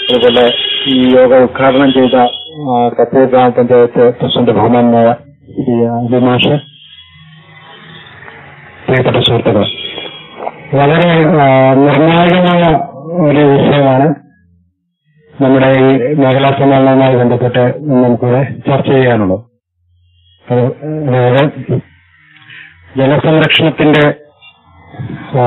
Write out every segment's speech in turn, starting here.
അതുപോലെ ഈ യോഗ ഉദ്ഘാടനം ചെയ്ത ആ, കപ്പൂർ ഗ്രാമപഞ്ചായത്ത് പ്രസിഡന്റ് ബഹുമാനായ ശ്രീ അഭിമാഷ് പ്രിയപ്പെട്ട സുഹൃത്തുക്കൾ വളരെ ആ, നിർണായകമായ ഒരു വിഷയമാണ് നമ്മുടെ ഈ മേഖലാ സമ്മേളനവുമായി ബന്ധപ്പെട്ട് നമുക്കിവിടെ ചർച്ച ചെയ്യാനുള്ളത് അത് അതായത് ജലസംരക്ഷണത്തിന്റെ ആ,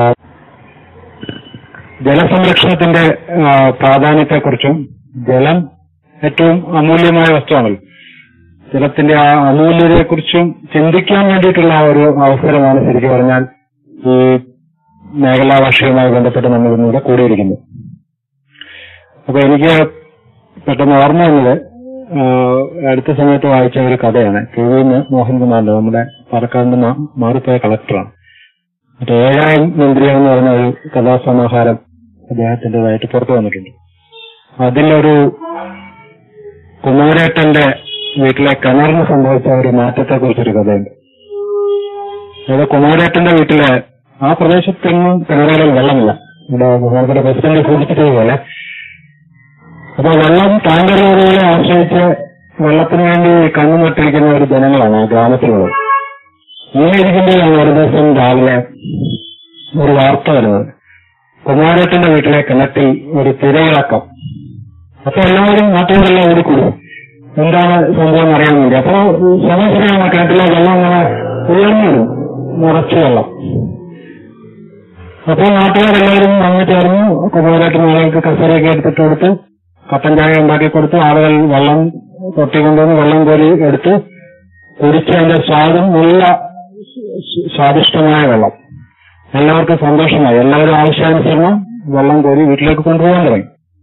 ജലസംരക്ഷണത്തിന്റെ ആ, പ്രാധാന്യത്തെക്കുറിച്ചും ജലം ഏറ്റവും അമൂല്യമായ വസ്തുവാണല്ലോ ജലത്തിന്റെ ആ അമൂല്യതയെക്കുറിച്ചും ചിന്തിക്കാൻ വേണ്ടിയിട്ടുള്ള ഒരു അവസരമാണ് ശരിക്കും പറഞ്ഞാൽ ഈ മേഖലാ ഭാഷയുമായി ബന്ധപ്പെട്ട് നമ്മൾ ഇന്നിവിടെ കൂടിയിരിക്കുന്നത് അപ്പൊ എനിക്ക് പെട്ടെന്ന് ഓർമ്മ വന്നത് ആ, അടുത്ത സമയത്ത് വായിച്ച ഒരു കഥയാണ് കെ വി മോഹൻകുമാറിന്റെ നമ്മുടെ പാലക്കാടിന്റെ മാ- മാറിപ്പോയ കളക്ടറാണ് മറ്റേ ഏഴാം മന്ത്രിയാണെന്ന് പറഞ്ഞ ഒരു കഥാസമാഹാരം അദ്ദേഹത്തിൻ്റെതായിട്ട് പുറത്തു വന്നിട്ടുണ്ട് അതിലൊരു കുമാരേട്ടന്റെ വീട്ടിലെ കിണറിന് സംഭവിച്ച ഒരു മാറ്റത്തെ കുറിച്ചൊരു കഥയുണ്ട് അതായത് കുമാരേട്ടന്റെ വീട്ടിലെ ആ പ്രദേശത്തെങ്ങും കിണറുകളിൽ വെള്ളമില്ല ഇവിടെ ബഹുമാനപ്പെട്ട പ്രസിഡന്റ് സൂചിപ്പിച്ചതുപോലെ അപ്പൊ വെള്ളം ടാങ്കർ ലോറികളെ ആശ്രയിച്ച് വെള്ളത്തിന് വേണ്ടി കണ്ണുനട്ടിരിക്കുന്ന ഒരു ജനങ്ങളാണ് ആ ഗ്രാമത്തിലുള്ളത് ഇങ്ങനെ ഇരിക്കുമ്പോഴാണ് ഒരു ദിവസം രാവിലെ ഒരു വാർത്ത വരുന്നത് കുമാരേട്ടന്റെ വീട്ടിലെ കിണറ്റിൽ ഒരു തിരയിളക്കം അപ്പൊ എല്ലാവരും നാട്ടുകാരെല്ലാം ഓടിക്കൂടും എന്താണ് സംഭവം എന്ന് അറിയാൻ വേണ്ടി അപ്പൊ സമയത്തിനാണ് കിണറ്റിലെ വെള്ളം അങ്ങനെ ഉയർന്നിടും നിറച്ചു വെള്ളം അപ്പൊ നാട്ടുകാരെല്ലാവരും വന്നു ചേർന്ന് കുമാരേട്ടൻ ആളുകൾക്ക് കസേരയൊക്കെ എടുത്തിട്ട് കൊടുത്ത് കട്ടൻ ചായ ഉണ്ടാക്കി കൊടുത്ത് ആളുകൾ വെള്ളം തൊട്ടി കൊണ്ടുവന്ന് വെള്ളം കോരി എടുത്ത് കുടിച്ച് അതിന്റെ സ്വാദും നല്ല സ് സ്വാദിഷ്ടമായ വെള്ളം എല്ലാവർക്കും സന്തോഷമായി എല്ലാവരും ആവശ്യാനുസരണം വെള്ളം കോരി വീട്ടിലേക്ക് കൊണ്ടുപോകാൻ തുടങ്ങി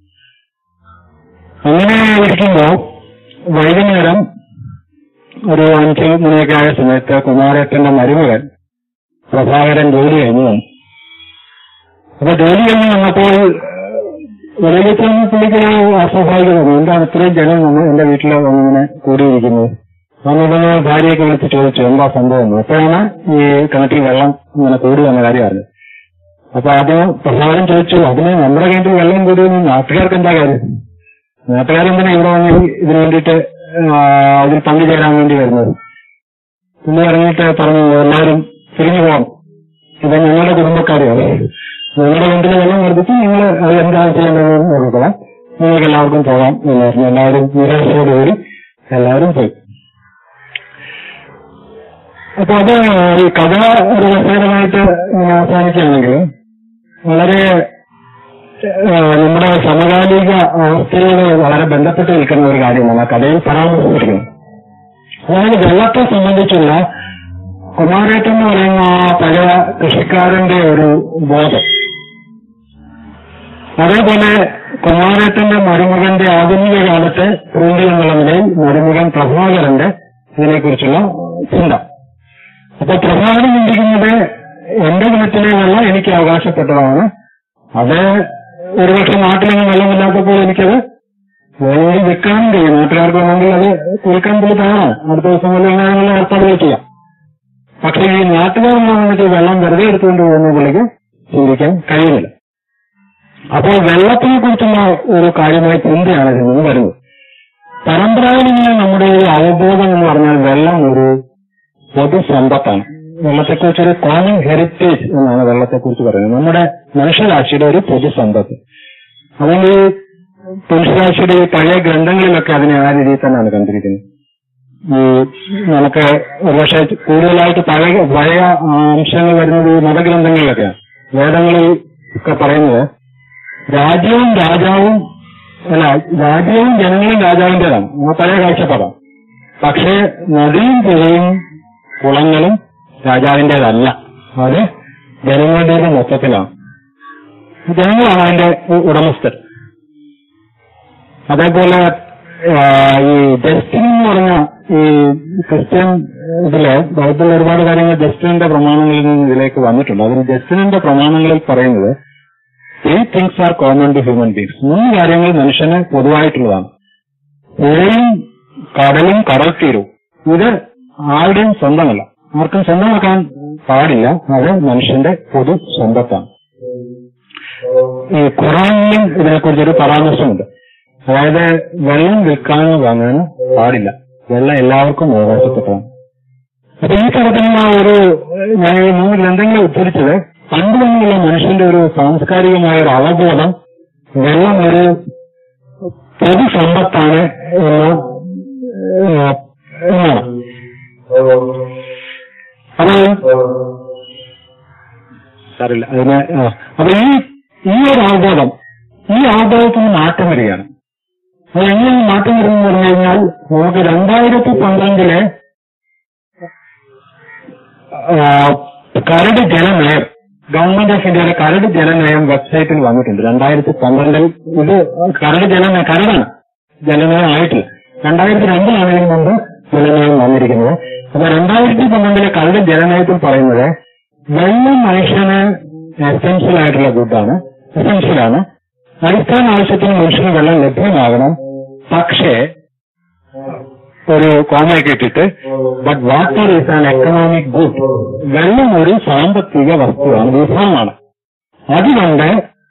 അങ്ങനെ ഇരിക്കുമ്പോ വൈകുന്നേരം ഒരു അഞ്ച് മണിയൊക്കെ ആയ സമയത്ത് കുമാരേട്ടന്റെ മരുമകൻ പ്രഭാകരൻ ജോലി കഴിഞ്ഞു വന്നു അപ്പൊ ജോലി കഴിഞ്ഞ് വന്നപ്പോൾ വെളിയിലേക്ക് പുള്ളിക്ക് അസ്വാഭാവികത തോന്നി എന്താണ് ഇത്രയും ജനം വന്ന് എന്റെ വീട്ടിൽ വന്നിങ്ങനെ കൂടിയിരിക്കുന്നത് വന്നിടുന്ന ഭാര്യയൊക്കെ വിളിച്ച് ചോദിച്ചു എന്താ സംഭവം എന്ന്. അപ്പോഴാണ് ഈ കിണറ്റിൽ വെള്ളം ഇങ്ങനെ കൂടി വന്ന കാര്യം അറിഞ്ഞത് അപ്പൊ ആദ്യം പ്രസാദം ചോദിച്ചു അതിന് നമ്മുടെ കിണറ്റിൽ വെള്ളം കൂടിയെന്ന് നാട്ടുകാർക്ക് എന്താ കാര്യം നാട്ടുകാരെന്തിനാ ഇവിടെ വന്ന് ഇതിനു വേണ്ടിയിട്ട് ആ, ഇതിൽ പങ്കുചേരാൻ വേണ്ടി വരുന്നത് പുള്ളി ഇറങ്ങിയിട്ട് പറഞ്ഞു എല്ലാവരും തിരിഞ്ഞു പോകാം ഇത് ഞങ്ങളുടെ കുടുംബക്കാരെയാണ് ഞങ്ങളുടെ വീട്ടിൽ വെള്ളം വർദ്ധിച്ച് നിങ്ങൾ അത് എന്താണ് ചെയ്യേണ്ടതെന്ന് നോക്കിക്കൊള്ളാം നിങ്ങൾക്ക് എല്ലാവർക്കും പോകാം എന്ന് പറഞ്ഞു എല്ലാവരും നിരാശയോടുകൂടി എല്ലാവരും പോയി അപ്പൊ അത് ഈ കഥ ഒരു രസകരമായിട്ട് ഇങ്ങനെ അവസാനിക്കുകയാണെങ്കിൽ വളരെ ആ, നമ്മുടെ സമകാലിക അവസ്ഥയോട് വളരെ ബന്ധപ്പെട്ട് നിൽക്കുന്ന ഒരു കാര്യമാണ് ആ കഥയിൽ പരാമർശിച്ചിരിക്കുന്നത് അതായത് വെള്ളത്തെ സംബന്ധിച്ചുള്ള കുമാരേട്ടൻ എന്ന് പറയുന്ന ആ പഴയ കൃഷിക്കാരന്റെ ഒരു ബോധം അതേപോലെ കുമാരേട്ടന്റെ മരുമകന്റെ ആധുനിക കാലത്തെ പ്രിന്റ് എന്നുള്ള നിലയിൽ മരുമകൻ പ്രഭാകരന്റെ ഇതിനെക്കുറിച്ചുള്ള ചിന്ത അപ്പൊ പ്രഭാകരൻ ചിന്തിക്കുന്നത് എന്റെ കിണറ്റിലെ വെള്ളം എനിക്ക് അവകാശപ്പെട്ടതാണ് അത് ഒരുപക്ഷെ നാട്ടിലെങ്ങും വെള്ളമില്ലാത്തപ്പോൾ എനിക്കത് വേണമെങ്കിൽ വിൽക്കാനും കഴിയും നാട്ടുകാർക്ക് വേണമെങ്കിൽ അത് വിൽക്കാൻ പുള്ളിട്ടാണ് അടുത്ത ദിവസം മുതൽ അങ്ങനെയുള്ള ഏർപ്പാടുകൾ ചെയ്യാം പക്ഷെ ഈ നാട്ടുകാർ വന്നിട്ട് വെള്ളം വെറുതെ എടുത്തുകൊണ്ട് പോകുന്ന പുള്ളിക്ക് ചിന്തിക്കാൻ കഴിയുന്നില്ല അപ്പോൾ വെള്ളത്തിനെ കുറിച്ചുള്ള ഒരു കാര്യമായ ചിന്തയാണ് ഇതിൽ നിന്ന് വരുന്നത് പരമ്പരാഗതമായ നമ്മുടെ ഒരു അവബോധം എന്ന് പറഞ്ഞാൽ വെള്ളം ഒരു പൊതു സമ്പത്താണ് വെള്ളത്തെക്കുറിച്ച് ഒരു കോമൺ ഹെറിറ്റേജ് എന്നാണ് വെള്ളത്തെക്കുറിച്ച് പറയുന്നത് നമ്മുടെ മനുഷ്യരാശിയുടെ ഒരു പൊതു സമ്പത്ത് അതുകൊണ്ട് ഈ മനുഷ്യരാശിയുടെ ഈ പഴയ ഗ്രന്ഥങ്ങളിലൊക്കെ അതിനെ ആ രീതിയിൽ തന്നെയാണ് കണ്ടിരിക്കുന്നത് ഈ നമുക്ക് ഒരുപക്ഷെ കൂടുതലായിട്ട് പഴയ പഴയ അംശങ്ങൾ വരുന്നത് ഈ മതഗ്രന്ഥങ്ങളിലൊക്കെയാണ് വേദങ്ങളിൽ ഒക്കെ പറയുന്നത് രാജ്യവും രാജാവും അല്ല രാജ്യവും ജനങ്ങളും രാജാവിന്റേതാണ് ആ പഴയ കാഴ്ചപ്പാടാണ് പക്ഷേ നദിയും പുഴയും കുളങ്ങളും രാജാവിന്റേതല്ല അത് ജനങ്ങളുടേത് മൊത്തത്തിലാണ് ജനങ്ങളാണ് അതിന്റെ ഉ- ഉടമസ്ഥർ അതേപോലെ ആ, ഈ ജസ്റ്റിൻ എന്ന് പറഞ്ഞ ഈ ക്രിസ്ത്യൻ ഇതില് ബൈബിളിൽ ഒരുപാട് കാര്യങ്ങൾ ജസ്റ്റിന്റെ പ്രമാണങ്ങളിൽ നിന്ന് ഇതിലേക്ക് വന്നിട്ടുണ്ട് അതിൽ ജസ്റ്റിനിന്റെ പ്രമാണങ്ങളിൽ പറയുന്നത് three things are common to human beings മൂന്ന് കാര്യങ്ങൾ മനുഷ്യന് പൊതുവായിട്ടുള്ളതാണ് പുഴയും കടലും കടൽ തീരവും ഇത് ആരുടെയും സ്വന്തമല്ല ആർക്കും സ്വന്തമാക്കാൻ പാടില്ല അത് മനുഷ്യന്റെ പൊതു സ്വന്തത്താണ് ഈ ഖുറാനിലും ഇതിനെക്കുറിച്ചൊരു പരാമർശമുണ്ട് അതായത് വെള്ളം വിൽക്കാനോ വാങ്ങാനോ പാടില്ല വെള്ളം എല്ലാവർക്കും അവകാശപ്പെട്ടതാണ് അപ്പൊ ഈ തരത്തിലുള്ള ഒരു ഞാൻ ഈ മൂന്ന് ഗ്രന്ഥങ്ങളെ ഉദ്ധരിച്ചത് പണ്ട് തന്നെയുള്ള മനുഷ്യന്റെ ഒരു സാംസ്കാരികമായ ഒരു അവബോധം വെള്ളം ഒരു പൊതുസമ്പത്താണ് എന്ന് ഏഹ്, എന്നാണ് അത് സാറില്ല അതിന് ആ. അപ്പൊ ഈ ഈ ഒരു അവബോധം ഈ അവബോധത്തിന് മാറ്റം വരികയാണ് അത് എങ്ങനെ മാറ്റം വരുന്നു പറഞ്ഞു കഴിഞ്ഞാൽ നമുക്ക് രണ്ടായിരത്തി പന്ത്രണ്ടിലെ ആ, കരട് ജലനയം ഗവൺമെന്റ് ഓഫ് ഇന്ത്യയുടെ കരട് ജലനയം വെബ്സൈറ്റിൽ വന്നിട്ടുണ്ട് രണ്ടായിരത്തി പന്ത്രണ്ടിൽ ഇത് കരട് ജലനയം കരടാണ് ജലനയം ആയിട്ടില്ല രണ്ടായിരത്തി രണ്ടിലാണ് ഇതിന് മുമ്പ് ജലനയം വന്നിരിക്കുന്നത് അപ്പൊ രണ്ടായിരത്തി പന്ത്രണ്ടിലെ കരട് ജലനയത്തിൽ പറയുന്നത് വെള്ളം മനുഷ്യന് എസെൻഷ്യൽ ആയിട്ടുള്ള ഗുഡാണ് എസെൻഷ്യൽ ആണ് അടിസ്ഥാന ആവശ്യത്തിന് മനുഷ്യന് വെള്ളം ലഭ്യമാകണം പക്ഷേ ഒരു കോമയൊക്കെ ഇട്ടിട്ട് but water is an economic good വെള്ളം ഒരു സാമ്പത്തിക വസ്തുവാണ് വിഭവമാണ് അതുകൊണ്ട്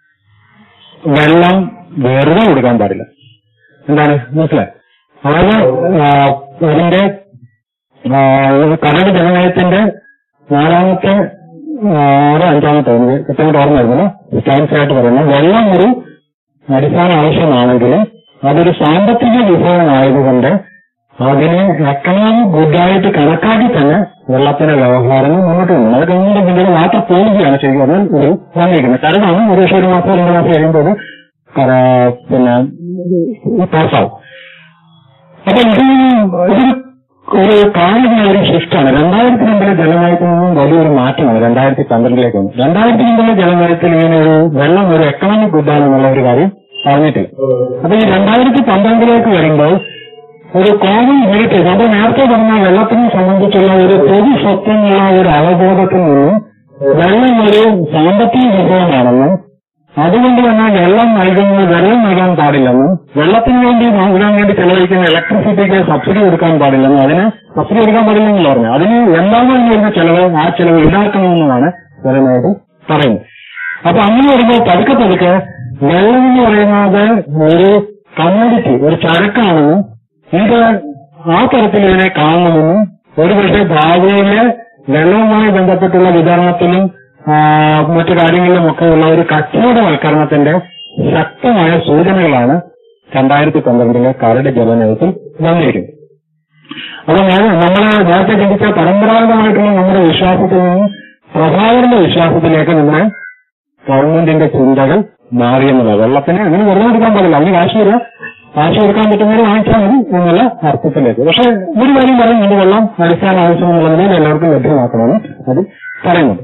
വെള്ളം വെറുതെ കൊടുക്കാൻ പാടില്ല എന്താണ് മനസ്സിലായി അതായത് ആ, അതിന്റെ ആ, കരട് ജനനയത്തിന്റെ നാലാമത്തെ ആ, ആറോ അഞ്ചാമത്തെ എനിക്ക് കൃത്യമായിട്ട് ഓർമ്മ വരുന്നില്ല സ്റ്റാൻസ് ആയിട്ട് പറയുന്നത് വെള്ളം ഒരു അടിസ്ഥാന ആവശ്യമാണെങ്കിലും അതൊരു സാമ്പത്തിക വിഭവമായതുകൊണ്ട് അതിനെ എക്കണോമിക് ഗുഡായിട്ട് കണക്കാക്കി തന്നെ വെള്ളത്തിന്റെ വ്യവഹാരങ്ങൾ മുന്നോട്ട് പോകുന്നു അത് ഗവൺമെന്റ് ഇന്ത്യയുടെ വാട്ടർ പോളിസിയാണ് ശരിക്കും അത് ഒരു വന്നിരിക്കുന്നത് കരടാണ് ഒരു പക്ഷേ ഒരു മാസം രണ്ട് മാസം കഴിയുമ്പോൾ അത് കര- പിന്നെ പാസ്സാവും അപ്പൊ ഇത് ഇതൊരു ഒരു കാലിക ഒരു ഷിഫ്റ്റാണ് രണ്ടായിരത്തി രണ്ടിലെ ജലനയത്തിൽ നിന്നും വലിയൊരു മാറ്റമാണ് രണ്ടായിരത്തി പന്ത്രണ്ടിലേക്ക് വന്നു രണ്ടായിരത്തി രണ്ടിലെ ജലനയത്തിൽ ഇങ്ങനെ ഒരു വെള്ളം ഒരു എക്കണോമിക് ഗുഡാണെന്നുള്ള ഒരു കാര്യം പറഞ്ഞിട്ടില്ല അപ്പൊ ഈ രണ്ടായിരത്തി പന്ത്രണ്ടിലേക്ക് വരുമ്പോൾ ഒരു കോമൺ ഹെറിറ്റേജ് അത് നേരത്തെ പറഞ്ഞ വെള്ളത്തിനെ സംബന്ധിച്ചുള്ള ഒരു പൊതു സ്വത്വമുള്ള ഒരു അവബോധത്തിൽ നിന്നും വെള്ളം ഒരു സാമ്പത്തിക വിഭവമാണെന്നും അതുകൊണ്ട് തന്നെ വെള്ളം നൽകുന്നത് വെള്ളം നൽകാൻ പാടില്ലെന്നും വെള്ളത്തിന് വേണ്ടി നൽകാൻ വേണ്ടി ചെലവഴിക്കുന്ന ഇലക്ട്രിസിറ്റിക്ക് സബ്സിഡി കൊടുക്കാൻ പാടില്ലെന്നും അതിന് സബ്സിഡി കൊടുക്കാൻ പാടില്ലെന്ന് പറഞ്ഞു അതിന് എന്താണ് വരുന്ന ചെലവ് ആ ചെലവ് ഈടാക്കണമെന്നാണ് ജലനായിട്ട് പറയുന്നത് അപ്പൊ അങ്ങനെ വരുമ്പോൾ പതുക്കെ പതുക്കെ വെള്ളം എന്ന് പറയുന്നത് ഒരു കമ്മ്യൂണിറ്റി ഒരു ചരക്കാണെന്നും ഇത് ആ തരത്തിൽ ഇതിനെ കാണണമെന്നും ഒരുപക്ഷെ ഭാവിയിലെ വെള്ളവുമായി ബന്ധപ്പെട്ടുള്ള വിതരണത്തിലും ആ, മറ്റു കാര്യങ്ങളിലുമൊക്കെ ഉള്ള ഒരു കച്ചവടവൽക്കരണത്തിന്റെ ശക്തമായ സൂചനകളാണ് രണ്ടായിരത്തി പന്ത്രണ്ടിലെ കരട് ജലനയത്തിൽ വന്നിരിക്കുന്നത് അപ്പൊ ഞാൻ നമ്മൾ നേരത്തെ ചിന്തിച്ച പരമ്പരാഗതമായിട്ടുള്ള നമ്മുടെ വിശ്വാസത്തിൽ നിന്ന് പ്രഭാകരന്റെ വിശ്വാസത്തിലേക്ക് നമ്മുടെ ഗവൺമെന്റിന്റെ ചിന്തകൾ മാറിയെന്നുള്ളത് വെള്ളത്തിന് അങ്ങനെ വെറുതെ എടുക്കാൻ പാടില്ല അതിന് കാശ് വരിക കാശ് കൊടുക്കാൻ പറ്റുന്നവർ വാങ്ങിച്ചാൽ മതി എന്നുള്ള അർത്ഥത്തിലേക്ക് പക്ഷെ ഒരു കാര്യം പറയുന്നുണ്ട് വെള്ളം അടിസ്ഥാന ആവശ്യം എന്നുള്ളതിനെ എല്ലാവർക്കും ലഭ്യമാക്കണമെന്ന് അത് പറയുന്നുണ്ട്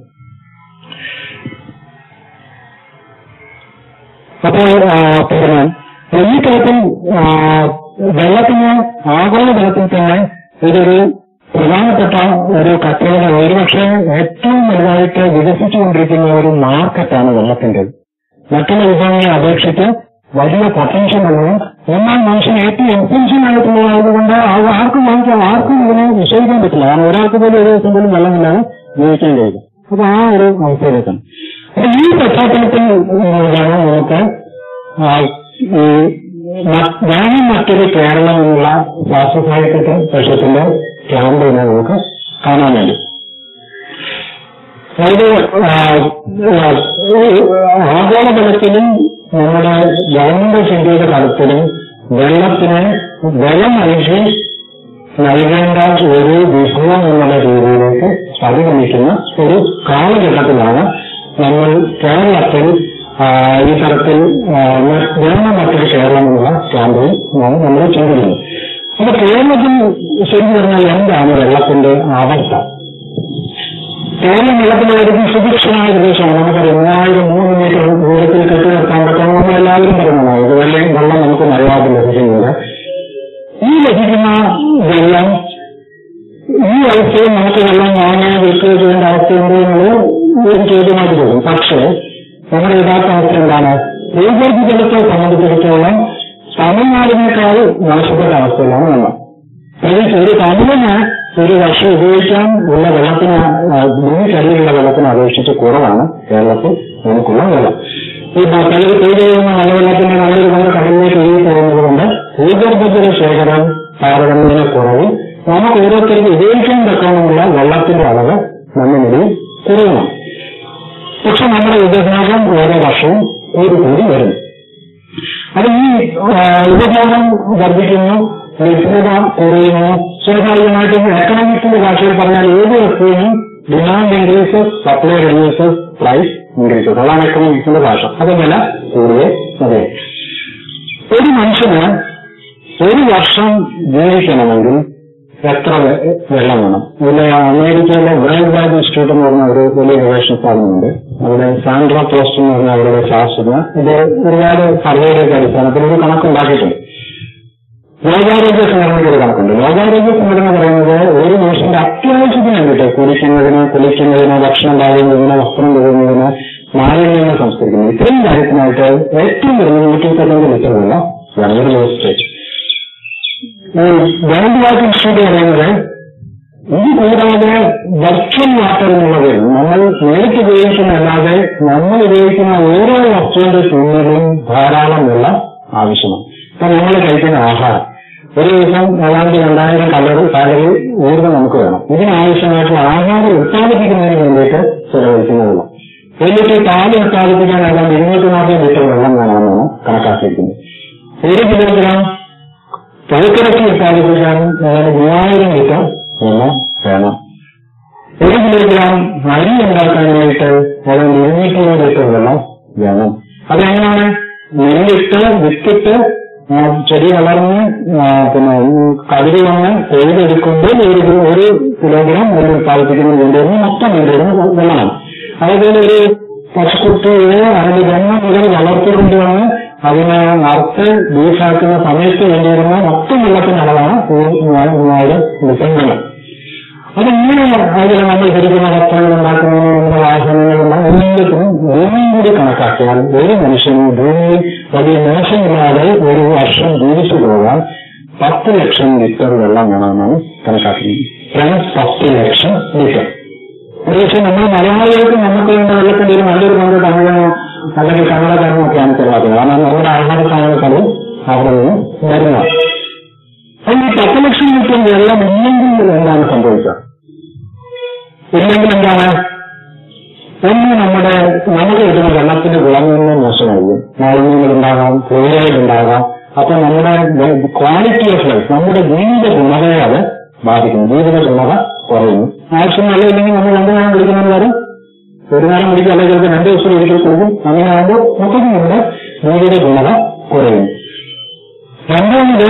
അപ്പോൾ ആ, പിന്നെ ഈ തരത്തിൽ ആ, വെള്ളത്തിന് ആഗോള തലത്തിൽ തന്നെ ഇതൊരു പ്രധാനപ്പെട്ട ഒരു കച്ചവടം ഒരുപക്ഷെ ഏറ്റവും വലുതായിട്ട് വികസിച്ചുകൊണ്ടിരിക്കുന്ന ഒരു മാർക്കറ്റാണ് വെള്ളത്തിന്റെ മറ്റുള്ള വിഭവങ്ങളെ അപേക്ഷിച്ച് വലിയ പൊട്ടൻഷ്യൽ ഉള്ളതും എന്നാൽ മനുഷ്യൻ ഏറ്റവും എസെൻഷ്യൽ ആയിട്ടുള്ളതായതുകൊണ്ട് അത് ആർക്കും വാങ്ങിക്കാം ആർക്കും ഇതിനെ നിഷേധിക്കാൻ പറ്റില്ല കാരണം ഒരാൾക്ക് പോലും ഒരു ദിവസം പോലും വെള്ളമില്ലാതെ ജീവിക്കാൻ കഴിയില്ല അപ്പൊ ആ ഒരു അവസ്ഥയിലേക്കാണ് അപ്പൊ ഈ പശ്ചാത്തലത്തിൽ ആണ് നമുക്ക് ആ, ഈ മ- ഞാനും മറ്റൊരു കേരളം എന്നുള്ള ശാസ്ത്ര സാഹിത്യ പരിഷത്തിന്റെ ക്യാമ്പയിനെ നമുക്ക് കാണാൻ വേണ്ടി അതായത് ആ, ആ, ആഗോളതലത്തിലും നമ്മുടെ ഗവൺമെന്റ് ഓഫ് ഇന്ത്യയുടെ തലത്തിലും വെള്ളത്തിന് വില നൽകി നൽകേണ്ട ഒരു വിഭവം എന്നുള്ള രീതിയിലേക്ക് പരിഗണിക്കുന്ന ഒരു കാലഘട്ടത്തിലാണ് നമ്മൾ കേരളത്തിൽ ആ, ഈ തരത്തിൽ ജന്മ മറ്റൊരു കേരളം എന്നുള്ള ക്യാമ്പയിൻ നമ്മൾ ചിന്തിക്കുന്നത് അപ്പൊ കേരളത്തിൽ ശരിക്കും പറഞ്ഞാൽ എന്താണ് വെള്ളത്തിന്റെ അവസ്ഥ കേരളം വെള്ളത്തിന്റെ കാര്യത്തിൽ സുഭിക്ഷമായ പ്രദേശമാണ് നമുക്കറിയാം മൂവായിരം മൂന്ന് മീറ്റർ ദൂരത്തിൽ കെട്ടി നിർത്താൻ പറ്റും നമ്മൾ എല്ലാവരും പറയുന്നതാണ് ഇത് വെള്ളം വെള്ളം നമുക്ക് മര്യാദ ലഭിക്കുന്നില്ല ഈ ലഭിക്കുന്ന വെള്ളം ഈ അവസ്ഥയിൽ നമുക്ക് വെള്ളം വാങ്ങാൻ വിൽക്കുകയോ ചെയ്യേണ്ട അവസ്ഥയുണ്ടോ എന്നുള്ളത് ഒരു ചോദ്യമായിട്ട് തോന്നും പക്ഷേ നമ്മുടെ യഥാർത്ഥ അവസ്ഥ എന്താണ് ഭൂഗർഭ ജലത്തെ സംബന്ധിച്ചിടത്തോളം തമിഴ്നാടിനേക്കാൾ മോശപ്പെട്ട അവസ്ഥയിലാണ് വെള്ളം പ്രത്യേകിച്ച് ഒരു തമിഴിന് ഒരു വർഷം ഉപയോഗിക്കാൻ ഉള്ള വെള്ളത്തിന് ഭൂമിക്കടിയിലുള്ള വെള്ളത്തിന് അപേക്ഷിച്ച് കുറവാണ് കേരളത്തിൽ നമുക്കുള്ള വെള്ളം ഈ പലര് പേര് ചെയ്യുന്ന മലവെള്ളത്തിന്റെ നല്ലൊരു കൊണ്ട് കടലിലേക്ക് ഒഴുകി പോകുന്നത് അത് ഈ ആ, ഉപഭോഗം വർദ്ധിക്കുന്നു ലഭ്യത കുറയുന്നു സ്വാഭാവികമായിട്ടും എക്കണോമിക്സിന്റെ ഭാഷയിൽ പറഞ്ഞാൽ ഏത് വസ്തുവിനും demand increases supply reduces price increases അതാണ് എക്കണോമിക്സിന്റെ ഭാഷ അത് വില കൂടുകയെ അതെ ഒരു മനുഷ്യന് ഒരു വർഷം ജീവിക്കണമെങ്കിൽ എത്ര വെ- വെള്ളം വേണം ഇവിടെ അമേരിക്കയിലെ വേൾഡ് ബാങ്ക് ഇൻസ്റ്റിറ്റ്യൂട്ട് എന്ന് പറഞ്ഞ ഒരു വലിയ ഗവേഷണ സ്ഥാപനമുണ്ട് അവിടെ സാൻഡ്ര പോസ്റ്റ് എന്ന് പറഞ്ഞ അവരുടെ ശാസ്ത്രജ്ഞ ഇത് ഒരുപാട് സർവേയുടെ അടിസ്ഥാനത്തിൽ ഒരു കണക്കുണ്ടാക്കിയിട്ടുണ്ട് ലോകാരോഗ്യ സംഘടനയ്ക്ക് ഒരു കണക്കുണ്ട് ലോകാരോഗ്യ സംഘടന പറയുന്നത് ഒരു മനുഷ്യന്റെ അത്യാവശ്യത്തിന് വേണ്ടിയിട്ട് കുടിക്കുന്നതിന് കുളിക്കുന്നതിന് ഭക്ഷണം പാകുന്നതിന് വസ്ത്രം കഴുകുന്നതിന് മാലിന്യങ്ങൾ സംസ്കരിക്കുന്നത് ഇത്രയും കാര്യത്തിനായിട്ട് ഏറ്റവും കുറഞ്ഞ നൂറ്റി മുപ്പത്തഞ്ച് ലിറ്റർ വെള്ളം വേണം ഒരു ദിവസത്തേക്ക് വേൾഡ് വാട്ടർ ഇൻസ്റ്റിറ്റ്യൂട്ട് പറയുന്നത് ഇത് കൂടാതെ വെർച്വൽ വാട്ടർ എന്നുള്ളത് നമ്മൾ നേരിട്ട് ഉപയോഗിക്കുന്നതല്ലാതെ നമ്മൾ ഉപയോഗിക്കുന്ന ഓരോ വസ്തുവിന്റെ പിന്നിലും ധാരാളം വെള്ളം ആവശ്യമാണ് ഇപ്പൊ നമ്മൾ കഴിക്കുന്ന ആഹാരം ഒരു ദിവസം ഏതാണ്ട് രണ്ടായിരം കലറി കാലറി ഊർജ്ജം നമുക്ക് വേണം ഇതിനാവശ്യമായിട്ടുള്ള ആഹാരം ഉത്പാദിപ്പിക്കുന്നതിന് വേണ്ടിയിട്ട് ചെലവഴിക്കുന്ന വെള്ളം ഒരു ലിറ്റർ പാല് ഉത്പാദിപ്പിക്കാൻ ഏതാണ്ട് ഇരുന്നൂറ്റി നാൽപ്പത് ലിറ്റർ വെള്ളം വേണമെന്നാണ് കണക്കാക്കിയിരിക്കുന്നത് ഒരു കിലോഗ്രാം പഴക്കിറച്ചി ഉത്പാദിപ്പിക്കാൻ ഏതാണ്ട് മൂവായിരം ലിറ്റർ വെള്ളം വേണം ഒരു കിലോഗ്രാം അരി ഉണ്ടാക്കാനായിട്ട് ഏതാണ്ട് ഇരുന്നൂറ്റി ഇരുപത് ലിറ്റർ വെള്ളം വേണം അതെങ്ങനെയാണ് നെല്ലിട്ട് വിത്തിട്ട് ആ, ചെടി വളർന്ന് ആ, പിന്നെ കതിരി വന്ന് കൊയ്തെടുക്കുമ്പോൾ ഒരു കിലോ- ഒരു കിലോഗ്രാം നെല്ല് ഉത്പാദിപ്പിക്കുന്നതിന് വേണ്ടി വരുന്ന മൊത്തം വേണ്ടിയിരുന്ന വെള്ളമാണ് അതേപോലെ ഒരു പശുക്കുട്ടിയെ അതിന്റെ ജന്മം മുതൽ വളർത്തിക്കൊണ്ടുവന്ന് അതിനെ അറുത്ത് ബീഫാക്കുന്ന സമയത്ത് വേണ്ടിയിരുന്ന മൊത്തം വെള്ളത്തിന്റെ അളവാണ് ഈ മൂവായിരം ലിറ്റർ വെള്ളം അതിങ്ങനെ അതിൽ നമ്മൾ ധരിക്കുന്ന വസ്ത്രങ്ങൾ ഉണ്ടാക്കുന്നതിന് നമ്മുടെ വാഹനങ്ങളുള്ള എല്ലാത്തിനും ഭൂമിയും കൂടി കണക്കാക്കിയാൽ ഒരു മനുഷ്യന് ഭൂമിയിൽ വലിയ മോശമില്ലാതെ ഒരു വർഷം ജീവിച്ചു പോകാൻ പത്ത് ലക്ഷം ലിറ്റർ വെള്ളം വേണമെന്നാണ് കണക്കാക്കുന്നത് ഫ്രണ്ട്സ് പത്ത് ലക്ഷം ലിറ്റർ പക്ഷേ നമ്മൾ മലയാളികൾക്ക് നമുക്ക് വേണ്ട വെള്ളത്തിന്റെ ഒരു നല്ലൊരു പങ്ക് തമിഴനോ അല്ലെങ്കിൽ കന്നഡക്കാരനോ ഒക്കെയാണ് ചെലവാക്കുന്നത് കാരണം നമ്മുടെ ആഹാര സാധനങ്ങൾ അവിടെ നിന്ന് വരുന്നതാണ് അപ്പോൾ ഈ പത്ത് ലക്ഷം ലിറ്റർ വെള്ളം ഇല്ലെങ്കിൽ എന്താണ് സംഭവിക്കുക ഇല്ലെങ്കിൽ എന്താണ് ഒന്ന് നമ്മുടെ നമുക്ക് കിട്ടുന്ന വെള്ളത്തിന്റെ ഗുണമേന്മ മോശമായിരിക്കും മാലിന്യങ്ങൾ ഉണ്ടാകാം ക്ലോറൈഡ് ഉണ്ടാകാം അപ്പൊ നമ്മുടെ ക്വാളിറ്റി ഓഫ് ലൈഫ് നമ്മുടെ ജീവിത ഗുണതയെ അത് ബാധിക്കും ജീവിത ഗുണത കുറയുന്നു ആവശ്യമുള്ള ഇല്ലെങ്കിൽ നമ്മൾ രണ്ടു നേരം കുടിക്കുന്നതിന് പകരം ഒരു നേരം കുടിക്കും അല്ലെങ്കിൽ ചിലപ്പോൾ രണ്ട് ദിവസം ഒരിക്കൽ കുടിക്കും അങ്ങനെയാകുമ്പോൾ മൊത്തത്തിൽ നമ്മുടെ ജീവിത ഗുണത കുറയുന്നു രണ്ടാമത്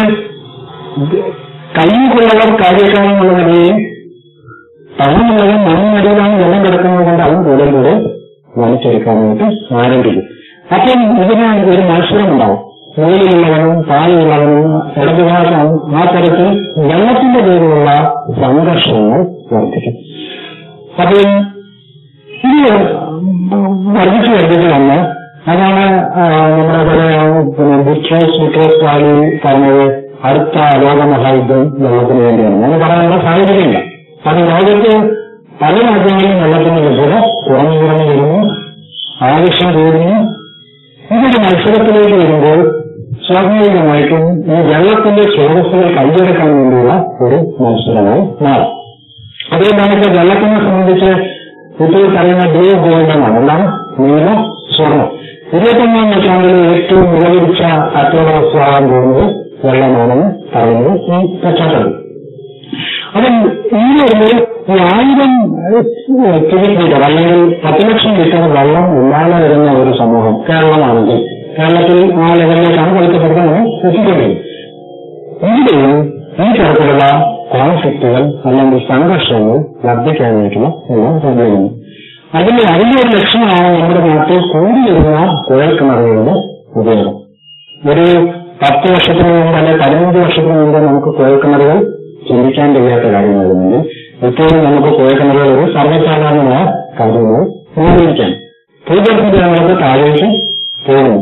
കയ്യിലുള്ളവർ കാര്യക്കാരൻ എന്നുള്ള നിലയിൽ പണമുള്ളവൻ മണ്ണിനടിയിലാണ് വെള്ളം കിടക്കുന്നത് കൊണ്ട് അവൻ കൂടുതൽ കൂടെ വലിച്ചെടുക്കാനായിട്ട് ആരംഭിക്കും അപ്പം ഇതിന് ഒരു മത്സരം ഉണ്ടാവും മുകളിലുള്ളവനും താഴെയുള്ളവനും ഇടതുഭാഗം ആ തരത്തിൽ വെള്ളത്തിന്റെ പേരിലുള്ള സംഘർഷങ്ങൾ വർദ്ധിക്കും അപ്പം ഇത് വർദ്ധിച്ചു വർദ്ധിച്ചു വന്ന് അതാണ് ആ, നമ്മുടെ കുറെ പിന്നെ ബുട്രോസ് ബുട്രോസ് വാലി പറഞ്ഞത് അടുത്ത ലോകമഹായുദ്ധം വെള്ളത്തിന് വേണ്ടിയാണ് അങ്ങനെ പറയാനുള്ള സാഹചര്യമില്ല അത് ലോകത്ത് പല രാജ്യങ്ങളിലും വെള്ളത്തിന്റെ ലഭ്യത കുറഞ്ഞു കുറഞ്ഞു വരുന്നു ആവശ്യം കൂടുന്നു ഇതൊരു മത്സരത്തിലേക്ക് വരുമ്പോൾ സ്വാഭാവികമായിട്ടും ഈ വെള്ളത്തിന്റെ സ്രോതസ്സുകൾ കൈയെടുക്കാൻ വേണ്ടിയുള്ള ഒരു മത്സരമായി മാറും അതുകൊണ്ടാണ് ഇപ്പോൾ വെള്ളത്തിനെ സംബന്ധിച്ച് കുട്ടികൾക്ക് അറിയുന്ന ബ്ലൂ ഗോൾഡ് എന്നാണ് എന്താണ് നീല സ്വർണം ഇരുപത്തൊന്നാം നൂറ്റാണ്ടിൽ ഏറ്റവും വിലപിടിച്ച കച്ചവട വസ്തുവാകാൻ പോകുന്നത് വെള്ളമാണെന്ന് പറയുന്നത് ഈ പശ്ചാത്തലം അപ്പം ഈ ഒരു ഈ ആയിരം ക്യൂബിക് മീറ്റർ അല്ലെങ്കിൽ പത്ത് ലക്ഷം ലിറ്റർ വെള്ളം ഇല്ലാതെ വരുന്ന ഒരു സമൂഹം കേരളമാണെങ്കിൽ കേരളത്തിൽ ആ ലെവലിലേക്കാണ് വെളുത്തപ്പെടുന്നത് എത്തിക്കൊണ്ടിരിക്കുന്നത് ഇവിടെയും ഈ തരത്തിലുള്ള കോൺഫ്ലിക്റ്റുകൾ അല്ലെങ്കിൽ സംഘർഷങ്ങൾ വർദ്ധിക്കാനായിട്ടുള്ള എല്ലാം സാധ്യതയുണ്ട് അതിന് അതിന്റെ ഒരു ലക്ഷ്യമാണ് നമ്മുടെ നാട്ടിൽ കൂടി വരുന്ന കുഴൽക്കിണറുകളുടെ ഉപയോഗം ഒരു പത്ത് വർഷത്തിന് മുമ്പ് അല്ലെങ്കിൽ പതിനഞ്ച് വർഷത്തിന് മുമ്പ് നമുക്ക് കുഴൽക്കിണറുകൾ ചിന്തിക്കാൻ കഴിയാത്ത കാര്യമായിരുന്നെങ്കിൽ ഇപ്പോഴും നമുക്ക് കുഴൽക്കിണറുകൾ ഒരു സർവ്വസാധാരണമായ കാര്യങ്ങൾ മാറിയിരിക്കാൻ ഭൂഗർഭ ജലങ്ങൾക്ക് താഴേക്ക് പോകുന്നു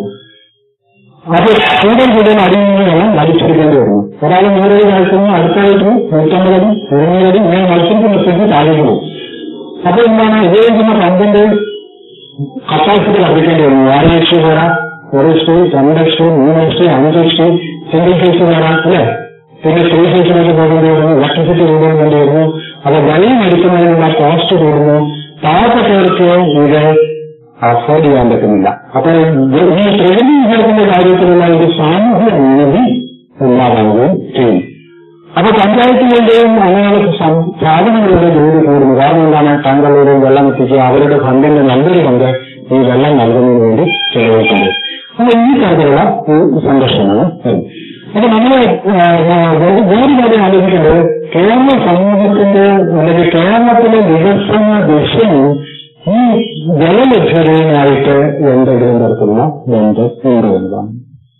അത് കൂടുതൽ കൂടുതൽ അടിയിൽ നിന്ന് വെള്ളം വലിച്ചെടുക്കേണ്ടി വരുന്നു ഒരാൾ നൂറടി കഴിക്കുന്നു അടുത്തായിട്ട് നൂറ്റമ്പതടി ഇരുന്നൂറടി ഇങ്ങനെ മത്സരിക്കുന്ന സ്ഥിതി താഴേക്ക് പോകും അപ്പൊ എന്താണ് ഉപയോഗിക്കുന്ന പമ്പിന്റെ കപ്പാസിറ്റി വർദ്ധിക്കേണ്ടി വരുന്നു ആറ് എച്ച് വരാം ഒരു എച്ച് ടി രണ്ട് എച്ച് ടി മൂന്ന് എച്ച് ടി അഞ്ച് എച്ച് ടി സിംഗിൾ ഫേസ് വരാം അല്ലേ പിന്നെ ത്രീ ഫേസിലേക്ക് പോകേണ്ടി വരുന്നു ഇലക്ട്രിസിറ്റി കൂടുതൽ വേണ്ടി വരുന്നു അത് വെള്ളം അടിക്കുന്നതിനുള്ള കോസ്റ്റ് കൂടുന്നു പാവപ്പെട്ടവർക്ക് ഇത് അഫോർഡ് ചെയ്യാൻ പറ്റുന്നില്ല അപ്പൊ ഈ പ്രകൃതി വിഭവത്തിന്റെ കാര്യത്തിലുള്ള ഒരു സാമൂഹ്യ നീതി ഇല്ലാതാവുകയും ചെയ്യും അപ്പൊ പഞ്ചായത്തുകളുടെയും അങ്ങനെയുള്ള സം- സ്ഥാപനങ്ങളുടെ ജോലി കൂടുന്നു കാരണം എന്താണ് താങ്കളുടെ വെള്ളം എത്തിക്കുക അവരുടെ ഫണ്ടിന്റെ നല്ലൊരു പങ്ക് ഈ വെള്ളം നൽകുന്നതിന് വേണ്ടി ചെലവഴിക്കുന്നത് അപ്പൊ ഈ തരത്തിലുള്ള ഒരു സംഘർഷമാണ് വരും. അപ്പൊ നമ്മൾ വേറെ കാര്യം ആലോചിക്കേണ്ടത് കേരള സമൂഹത്തിന്റെ അല്ലെങ്കിൽ കേരളത്തിലെ വികസന ദിശയും ഈ ജലലഭ്യതയുമായിട്ട് എന്തെങ്കിലും തരത്തിലുള്ള ബന്ധം ഉണ്ട് എന്നതാണ്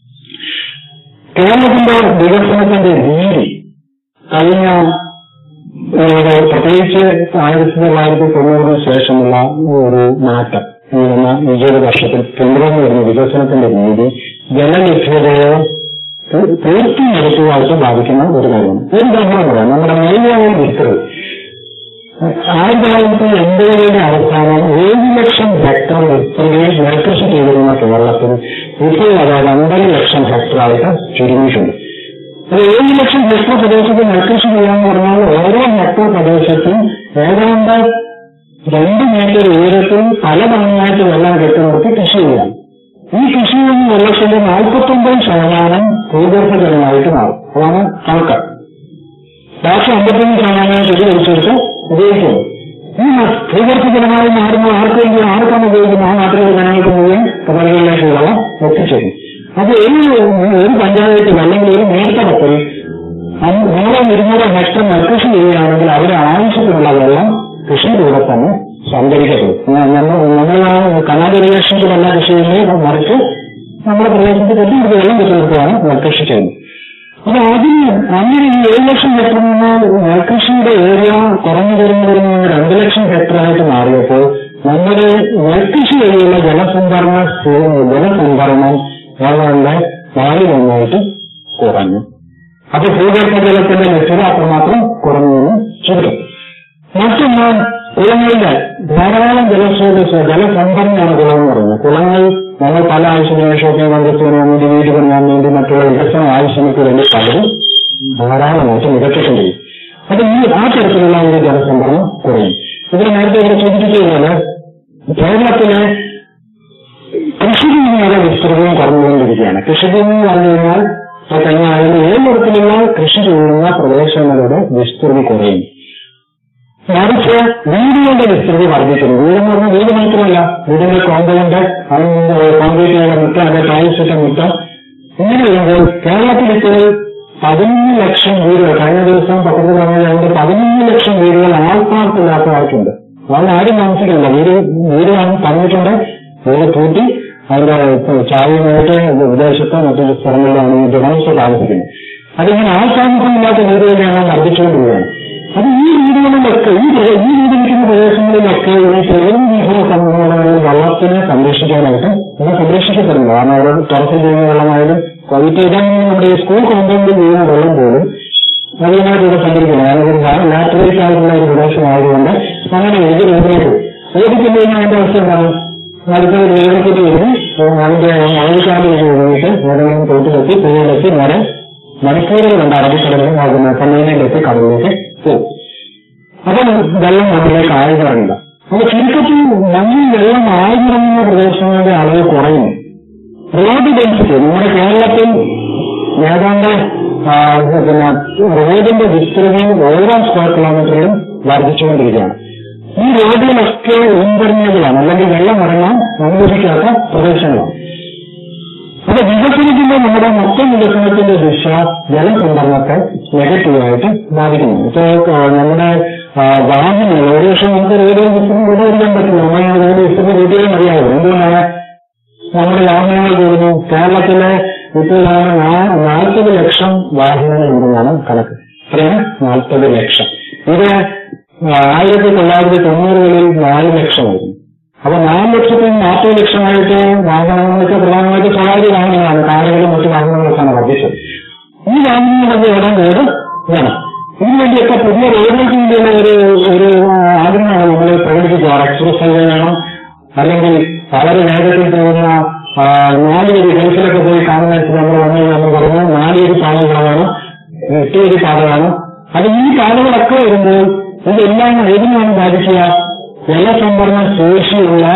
കേരളത്തിന്റെ വികസനത്തിന്റെ രീതി കഴിഞ്ഞ ഏഹ്, പ്രത്യേകിച്ച് ആയിരത്തി തൊള്ളായിരത്തി തൊണ്ണൂറിന് ശേഷമുള്ള ഒരു മാറ്റം ഈ വന്ന ഇരുപത് വർഷത്തിൽ പിന്തുടർന്നു വരുന്ന വികസനത്തിന്റെ രീതി ജലലഭ്യതയെ തീ- തീർത്തും നെഗറ്റീവായിട്ട് ബാധിക്കുന്ന ഒരു കാര്യമാണ് ഒരു ഉദാഹരണം പറയാം നമ്മുടെ മെയിനായ വിസ്തൃതി ആയിരത്തി തൊള്ളായിരത്തി എൺപതുകളുടെ അവസാനം ഏഴ് ലക്ഷം ഹെക്ടർ വിസ്തൃതിയിൽ നെൽകൃഷി ചെയ്തിരുന്ന കേരളത്തിൽ ഇപ്പോൾ അത് രണ്ടര ലക്ഷം ഹെക്ടറായിട്ട് ചുരുങ്ങിയിട്ടുണ്ട് അത് ഏഴ് ലക്ഷം ഹെക്ടർ പ്രദേശത്ത് നെൽകൃഷി ചെയ്യാന്ന് പറഞ്ഞാൽ ഓരോ ഹെക്ടർ പ്രദേശത്തും ഏതാണ്ട് രണ്ട് മീറ്റർ ഉയരത്തിൽ പല തവണയായിട്ട് വെള്ളം കെട്ടിനിർത്തി കൃഷി ചെയ്യാം ഈ കൃഷിയിൽ നിന്ന് വെള്ളത്തിന്റെ നാൽപ്പത്തൊമ്പത് ശതമാനം ഭൂഗർഭ ജലമായിട്ട് മാറും അതാണ് കണക്ക് ബാക്കി അമ്പത്തൊന്ന് ശതമാനം ചെടി ഒഴിച്ചെടുത്ത് ഉപയോഗിക്കുന്നു ഈ മ- ഭൂഗർഭ ജലമായി മാറുന്ന ആർക്കെങ്കിലും ആർക്കാണ് ഉപയോഗിക്കുന്നത് ആ നാട്ടിലെ ജനങ്ങൾക്ക് മുഴുവൻ കടലുകളിലേക്ക് വെള്ളം എത്തിച്ചേരും അത് ഒരു ഒരു പഞ്ചായത്തിൽ അല്ലെങ്കിൽ ഒരു മേൽത്തടത്തിൽ നൂറോ ഇരുന്നൂറോ ഹെക്ടർ നെൽകൃഷി ചെയ്യുകയാണെങ്കിൽ അവരുടെ ആവശ്യത്തിനുള്ള വെള്ളം കൃഷിയിലൂടെ തന്നെ സംഭരിക്കപ്പെടും നമ്മൾ നമ്മൾ കനാൽ ഇറിഗേഷനിലല്ല കൃഷി ചെയ്യുന്നത് മറിച്ച് നമ്മുടെ പ്രദേശത്ത് കെട്ടിയെടുത്ത് വെള്ളം കെട്ടിയെടുത്താണ് നെൽകൃഷി ചെയ്യുന്നത് അപ്പൊ അതിന് അങ്ങനെ ഈ ഏഴ് ലക്ഷം ഹെക്ടറിൽ നിന്ന് നെൽകൃഷിയുടെ ഏരിയ കുറഞ്ഞു കുറഞ്ഞു കുറഞ്ഞു രണ്ട് ലക്ഷം ഹെക്ടറായിട്ട് മാറിയപ്പോൾ നമ്മുടെ നെൽകൃഷി വഴിയുള്ള ജലസംഭരണ സേ- ജലസംഭരണം ഏതാണ്ട് നാലിലൊന്നായിട്ട് കുറഞ്ഞു അപ്പൊ ഭൂഗർഭ ജലത്തിന്റെ ലഭ്യത അത്രമാത്രം കുറഞ്ഞു എന്ന് ചുരുക്കം മറ്റൊന്ന് കുളങ്ങളുടെ ധാരാളം ജലസ്രോതസ് ജലസംഭരണിയാണ് കുളം എന്ന് പറയുന്നത് കുളങ്ങൾ നമ്മൾ പല ആവശ്യത്തിന് ഷോപ്പിംഗ് കോംപ്ലക്സിന് വേണ്ടി വീട് പണിയാൻ വേണ്ടി മറ്റുള്ള വികസന ആവശ്യങ്ങൾക്ക് വേണ്ടി പലരും ധാരാളമായിട്ട് നിരത്തിക്കൊണ്ടിരിക്കും അപ്പൊ ഈ ആ തരത്തിലുള്ള ഒരു ജലസംഭരണം കുറയും ഇതിന് നേരത്തെ ഇവിടെ സൂചിപ്പിച്ചതുപോലെ കേരളത്തിലെ കൃഷിഭൂമിയുടെ വിസ്തൃതിയും കുറഞ്ഞുകൊണ്ടിരിക്കുകയാണ് കൃഷിഭൂമി എന്ന് പറഞ്ഞു കഴിഞ്ഞാൽ ഇപ്പൊ കഴിഞ്ഞ ആയാലും ഏതൊരത്തിലുള്ള കൃഷി ചെയ്യുന്ന പ്രദേശങ്ങളുടെ വിസ്തൃതി കുറയും മറിച്ച് വീടുകളുടെ വിസ്തൃതി വർദ്ധിക്കുന്നു വീടെന്ന് പറഞ്ഞാൽ വീട് മാത്രമല്ല വീടിന്റെ കോമ്പൗണ്ട് കോൺക്രീറ്റ് ചെയ്ത മുറ്റം അല്ലെ ടൈൽസ് ഇട്ട മുറ്റം ഇങ്ങനെ വരുമ്പോൾ കേരളത്തിൽ ഇപ്പോൾ പതിനൊന്ന് ലക്ഷം വീടുകൾ കഴിഞ്ഞ ദിവസം പത്രത്തിൽ പറഞ്ഞത് പതിനൊന്ന് ലക്ഷം വീടുകൾ ആൾപ്പാർക്കില്ലാത്തതായിട്ടുണ്ട് അവിടെ ആരും താമസിക്കുന്നില്ല വീട് വീട് പറഞ്ഞിട്ടുണ്ട് വീട് കൂട്ടി അതിന്റെ ചായയുമായിട്ട് വിദേശത്ത് മറ്റു സ്ഥലങ്ങളിലാണ് ഈ ജനംസ് താമസിക്കുന്നത് അതിങ്ങനെ ആൾത്താമസമില്ലാത്ത വീടുകളെയാണ് വർദ്ധിച്ചുകൊണ്ടിരിക്കുകയാണ് അത് ഈ വീടുകളിലൊക്കെ ഈ പ്ര- ഈ വീട് നിൽക്കുന്ന പ്രദേശങ്ങളിലൊക്കെ ഈ പ്രകൃതി വിഭവ സംഘടനകൾ വെള്ളത്തിനെ സംരക്ഷിക്കാനായിട്ട് ഇത് സംരക്ഷിക്കപ്പെടുന്നു കാരണം അവർ ടെറസിൽ ചെയ്യുന്ന വെള്ളമായാലും കോവിഡ് ഇതാണ് നമ്മുടെ ഈ സ്കൂൾ കോമ്പൗണ്ടിൽ വീഴുന്ന വെള്ളം പോലും അതിനായിട്ട് ഇവിടെ സംഭരിക്കില്ല കാരണം ഒരു ലാറ്ററേറ്റ് ആയിട്ടുള്ള ഒരു പ്രദേശമായതുകൊണ്ട് അങ്ങനെ ഏത് രീതിയിലേക്ക് ഓടിക്കുന്നു അതിന്റെ അവസ്ഥ എന്താണ് അടുത്ത ഒരു വേദനയ്ക്ക് വരും അതിന്റെ മഴക്കാലം കഴിഞ്ഞിട്ട് ഏതെങ്കിലും തോട്ടിലെത്തി പുഴയിലെത്തി നേരെ മണിക്കൂറുകളുണ്ട് അറബിക്കടലിൽ ആകുന്ന കണ്ണീരിലെത്തി കടലിലേക്ക് പോകും അപ്പം വെള്ളം മണ്ണിലേക്ക് ആഴ്ന്നിറങ്ങില്ല അപ്പൊ ചുരുക്കത്തിൽ മണ്ണിൽ വെള്ളം ആഴ്ന്നിറങ്ങുന്ന പ്രദേശങ്ങളുടെ അളവ് കുറയുന്നു റോഡ് ഡെൻസിറ്റി നമ്മുടെ കേരളത്തിൽ ഏതാണ്ട് ആ, പിന്നെ റോഡിന്റെ വിസ്തൃതിയും ഓരോ സ്ക്വയർ കിലോമീറ്ററിലും വർദ്ധിച്ചുകൊണ്ടിരിക്കുകയാണ് ഈ റോഡുകളൊക്കെ ഇൻപെർമിയബിളാണ് അല്ലെങ്കിൽ വെള്ളം ഇറങ്ങാൻ അനുവദിക്കാത്ത പ്രദേശങ്ങളാണ് അപ്പൊ വികസനത്തിന്റെ നമ്മുടെ മൊത്തം വികസനത്തിന്റെ ദിശ ജലസംഭരണത്തെ നെഗറ്റീവായിട്ട് ബാധിക്കുന്നു ഇപ്പോ ആ, നമ്മുടെ ആ, വാഹനങ്ങൾ ഒരു വർഷം നമുക്ക് റോഡ് വികസനം കൊണ്ടുവരാൻ പറ്റില്ല നമ്മൾ റോഡ് വികസനം കൂട്ടിയാലും മതിയാകും എന്തുകൊണ്ടാണ് നമ്മുടെ വാഹനങ്ങൾ കൂടുന്നു കേരളത്തിലെ ഇപ്പോൾ നാൽപ്പത് ലക്ഷം വാഹനങ്ങൾ ഉണ്ടെന്നാണ് കണക്ക് എത്രയാണ് നാൽപ്പത് ലക്ഷം ഇത് ആയിരത്തി തൊള്ളായിരത്തി തൊണ്ണൂറുകളിൽ നാല് ലക്ഷമായിരുന്നു അപ്പൊ നാല് ലക്ഷത്തിൽ നാൽപ്പത് ലക്ഷമായിട്ട് വാഹനങ്ങൾക്ക് പ്രധാനമായിട്ട് സ്വകാര്യ വാഹനങ്ങളാണ് കാറുകളും മറ്റു വാഹനങ്ങളൊക്കെയാണ് വർദ്ധിച്ചത് ഈ വാഹനങ്ങളൊക്കെ ഇടാൻ റോഡ് വേണം ഇതിനു വേണ്ടിയൊക്കെ പുതിയ റോഡുകൾക്ക് വേണ്ടിയുള്ള ഒരു ഒരു ആഗ്രഹമാണ് നമ്മൾ പ്രകടിപ്പിക്കുക എക്സ്പ്രസ് ഹൈവേ വേണം അല്ലെങ്കിൽ വളരെ വേഗത്തിൽ പോകുന്ന ആ, നാലുവരി ഗൾഫിലൊക്കെ പോയി കാണുന്ന നമ്മൾ വന്നു നമ്മൾ പറഞ്ഞു നാലുവരി പാതകൾ വേണം എട്ടുവരി പാത വേണം അത് ഈ പാതകളൊക്കെ വരുമ്പോൾ ഇതെല്ലാം ഏതിനാണ് ബാധിക്കുക ജലസംഭരണ ശേഷിയുള്ള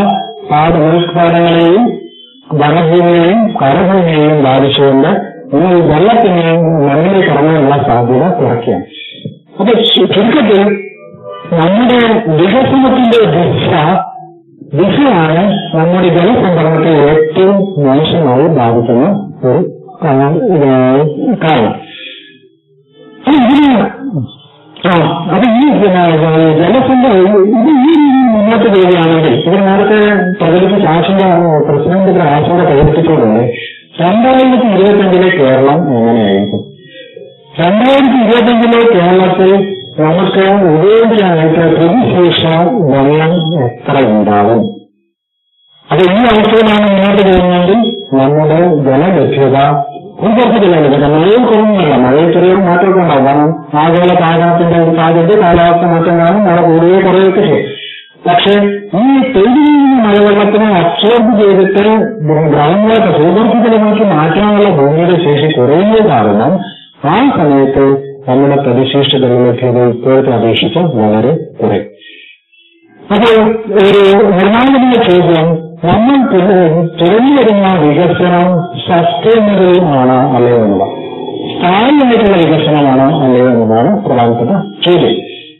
പാട നെൽപ്പാടങ്ങളെയും വനഭൂമിയെയും കരഭൂമിയെയും ബാധിച്ചുകൊണ്ട് ഇന്ന് ഈ വെള്ളത്തിന് മണ്ണിലേക്ക് ഇറങ്ങാനുള്ള സാധ്യത കുറയ്ക്കുകയാണ് അപ്പൊ ചു- ചുരുക്കത്തിൽ നമ്മുടെ വികസനത്തിന്റെ ദിശ ദിശയാണ് നമ്മുടെ ജലസംഭരണത്തെ ഏറ്റവും മോശമായി ബാധിക്കുന്ന ഒരു ആ, ഇത് കാരണം അപ്പൊ ഇതിന് ആ അപ്പൊ ഈ പിന്നെ ജലസംഭരണം ഇത് ഈ രീതിയിൽ മുന്നോട്ട് പോവുകയാണെങ്കിൽ ഇവർ നേരത്തെ പ്രകടിപ്പിച്ച ആശങ്ക പ്രസിഡന്റിന്റെ ആശങ്ക പ്രകടിപ്പിച്ചതുകൊണ്ട് രണ്ടായിരത്തി ഇരുപത്തിയഞ്ചിലെ കേരളം എങ്ങനെയായിരിക്കും രണ്ടായിരത്തി ഇരുപത്തിയഞ്ചിലെ കേരളത്തിൽ നമുക്ക് ഉപയോഗിക്കാനായിട്ട് പ്രതിശേഷ വെള്ളം എത്ര ഉണ്ടാവും അത് ഈ അവസ്ഥയിലാണ് മുന്നോട്ട് പോകുന്നതെങ്കിൽ നമ്മുടെ ജലലഭ്യത ഒരു കുറച്ച് ജലലഭ്യത മഴയിൽ കുറവുന്നില്ല മഴയിൽ ചെറിയ മാറ്റമൊക്കെ ഉണ്ടാവും കാരണം ആഗോള താപനത്തിന്റെ ഒരു സാധ്യത കാലാവസ്ഥ മാറ്റം കാണും മഴ കൂടുകയോ കുറയുകയൊക്കെ ചെയ്യും പക്ഷെ ഈ പെയ്യുന്ന മഴവെള്ളത്തിനെ അബ്സോർബ് ചെയ്തിട്ട് ഗ്രൗണ്ട് വാട്ടർ ഭൂഗർഭജലമാക്കി മാറ്റാനുള്ള ഭൂമിയുടെ ശേഷി കുറയുന്നത് കാരണം ആ സമയത്ത് നമ്മുടെ പ്രതിശിഷ്ട ജലലഭ്യത ഇപ്പോഴത്തെ അപേക്ഷിച്ച് വളരെ കുറയും അപ്പോൾ ഒരു നിർണായകമായ ചോദ്യം നമ്മൾ തുടങ്ങി വരുന്ന വികസനം സസ്റ്റൈനബിൾ ആണോ അല്ലയോ എന്നുള്ളത് സ്ഥായിയായിട്ടുള്ള വികസനമാണോ അല്ലയോ എന്നതാണ് പ്രധാനപ്പെട്ട ചോദ്യം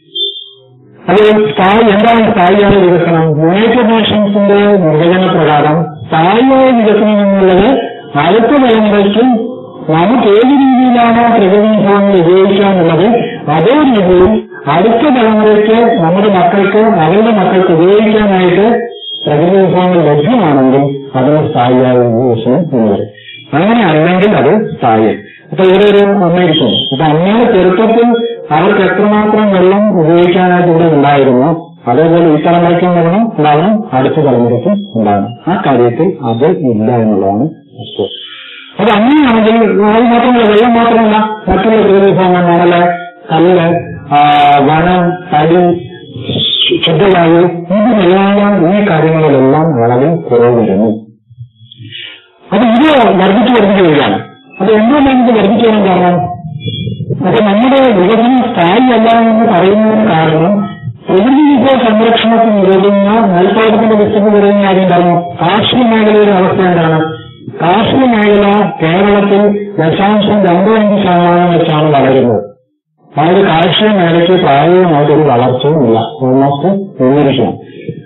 അത് സ്ഥായി എന്താണ് സ്ഥായിയായ വികസനം യുണൈറ്റഡ് നേഷൻസിന്റെ നിർവചന പ്രകാരം സ്ഥായിയായ വികസനം എന്നുള്ളത് അടുത്ത തലമുറയ്ക്കും നമുക്ക് ഏത് രീതിയിലാണോ പ്രകൃതി വിഭവങ്ങൾ ഉപയോഗിക്കാനുള്ളത് അതേ രീതിയിൽ അടുത്ത തലമുറയ്ക്ക് നമ്മുടെ മക്കൾക്ക് അവരുടെ മക്കൾക്ക് ഉപയോഗിക്കാനായിട്ട് പ്രകൃതി വിഭവങ്ങൾ ലഭ്യമാണെങ്കിൽ അതിന് സ്ഥായിയായ വികസനം എന്ന് പറയും അങ്ങനെ അല്ലെങ്കിൽ അത് സ്ഥായി ഇപ്പൊ ഇവിടെ ഒരു അമ്മയിരിക്കുന്നു ഇപ്പൊ അമ്മയുടെ ചെറുപ്പത്തിൽ അവർക്ക് എത്രമാത്രം വെള്ളം ഉപയോഗിക്കാനായിട്ട് ഇവിടെ ഉണ്ടായിരുന്നു അതേപോലെ ഈ തലമുറയ്ക്കും വെള്ളം ഉണ്ടാവണം അടുത്ത തലമുറയ്ക്കും ഉണ്ടാവണം ആ കാര്യത്തിൽ അത് ഇല്ല എന്നുള്ളതാണ് വസ്തു അത് അങ്ങനെയാണെങ്കിൽ അത് മാത്രമല്ല വെള്ളം മാത്രമല്ല മറ്റുള്ള പ്രകൃതിഭവങ്ങൾ മണല് കല്ല് ആ, വനം തടി ശു- ശുദ്ധവായു ഇതിനെല്ലാം ഈ കാര്യങ്ങളിലെല്ലാം അളവിൽ കുറവ് വരുന്നു അപ്പൊ ഇത് വർദ്ധിച്ചു വർദ്ധിച്ചു വരികയാണ് അത് എന്തുകൊണ്ടാണ് ഇത് വർദ്ധിച്ചു വരാൻ കാരണം അപ്പൊ നമ്മുടെ വികസനം സ്ഥായിയല്ല എന്ന് പറയുന്നതിന് കാരണം പ്രകൃതി വിഭവ സംരക്ഷണത്തിന് ഉതകുന്ന നെൽപ്പാടത്തിന്റെ വിസ്തൃതി പറയുന്ന കാര്യം പറഞ്ഞു കാർഷിക മേഖലയുടെ അവസ്ഥ എന്താണ് കാർഷിക മേഖല കേരളത്തിൽ ദശാംശം രണ്ട് അഞ്ച് ശതമാനം വെച്ചാണ് വളരുന്നത് അതായത് കാർഷിക മേഖലയ്ക്ക് പ്രായോഗികമായിട്ട് ഒരു വളർച്ചയും ഇല്ല ഓൾമോസ്റ്റ് നിന്നിരിക്കുകയാണ്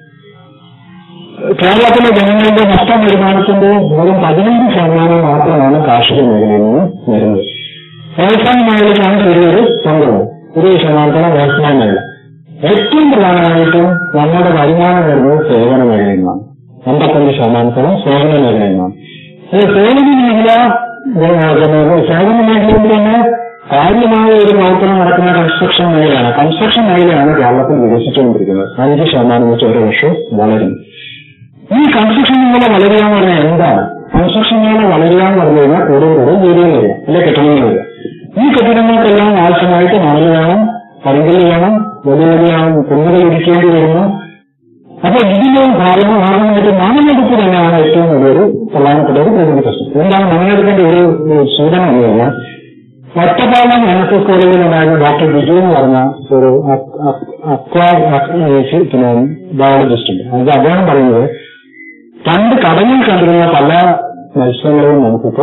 കേരളത്തിലെ ജനങ്ങളുടെ മൊത്ത വരുമാനത്തിന്റെ വെറും പതിനഞ്ച് ശതമാനം മാത്രമാണ് കാർഷിക മേഖലയിൽ നിന്ന് വരുന്നത് വ്യവസായ മേഖലയ്ക്കാണ് ചെറിയൊരു പങ്കുള്ളത് ഇരുപത് ശതമാനത്തോളം വ്യവസായ മേഖല ഏറ്റവും പ്രധാനമായിട്ടും നമ്മുടെ വരുമാനം വരുന്നത് സേവന മേഖലയിൽ നിന്നാണ് അമ്പത്തഞ്ച് ശതമാനത്തോളം സേവന മേഖലയിൽ നിന്നാണ് ഈ സേവന മേഖല ഏ, പിന്നെ സേവന മേഖലയിൽ തന്നെ കാര്യമായ ഒരു പ്രവർത്തനം നടക്കുന്ന കൺസ്ട്രക്ഷൻ മേഖലയാണ് കൺസ്ട്രക്ഷൻ മേഖലയാണ് കേരളത്തിൽ വികസിച്ചുകൊണ്ടിരിക്കുന്നത് അഞ്ച് ശതമാനം വെച്ച് ഓരോ വർഷവും വളരുന്നു ഈ കൺസ്ട്രക്ഷൻ മേഖല വളരുക എന്ന് പറഞ്ഞാൽ എന്താണ് കൺസ്ട്രക്ഷൻ മേഖല വളരുക എന്ന് പറഞ്ഞു കഴിഞ്ഞാൽ കൂടുതൽ കൂടുതൽ വീടുകൾ വരിക അല്ലെ കെട്ടിടങ്ങൾ വരിക ഈ കെട്ടിടങ്ങൾക്കെല്ലാം ആവശ്യമായിട്ട് മണൽ വേണം കരിങ്കല്ല് വേണം വലിയ വലിയ കുന്നുകൾ ഇരിക്കേണ്ടി വരുന്നു അപ്പൊ ഇതിന്റെ ഭാഗമായിട്ട് മണ്ണെടുപ്പ് തന്നെയാണ് ഏറ്റവും വലിയൊരു പ്രധാനപ്പെട്ട ഒരു പ്രകൃതി പ്രശ്നം എന്താണ് മണ്ണെടുപ്പിന്റെ ഒരു ഒരു സൂചന എന്ന് പറഞ്ഞാൽ ഒറ്റപ്പാലം എൻ എസ് എസ് കോളേജിലുണ്ടായിരുന്ന ഡോക്ടർ ബിജു എന്ന് പറഞ്ഞ ഒരു അക്വാ പിന്നെ ബയോളജിസ്റ്റ് ഉണ്ട് അത് അദ്ദേഹം പറയുന്നത് പണ്ട് കടലിൽ കണ്ടിരുന്ന പല മത്സ്യങ്ങളെയും നമുക്കിപ്പോ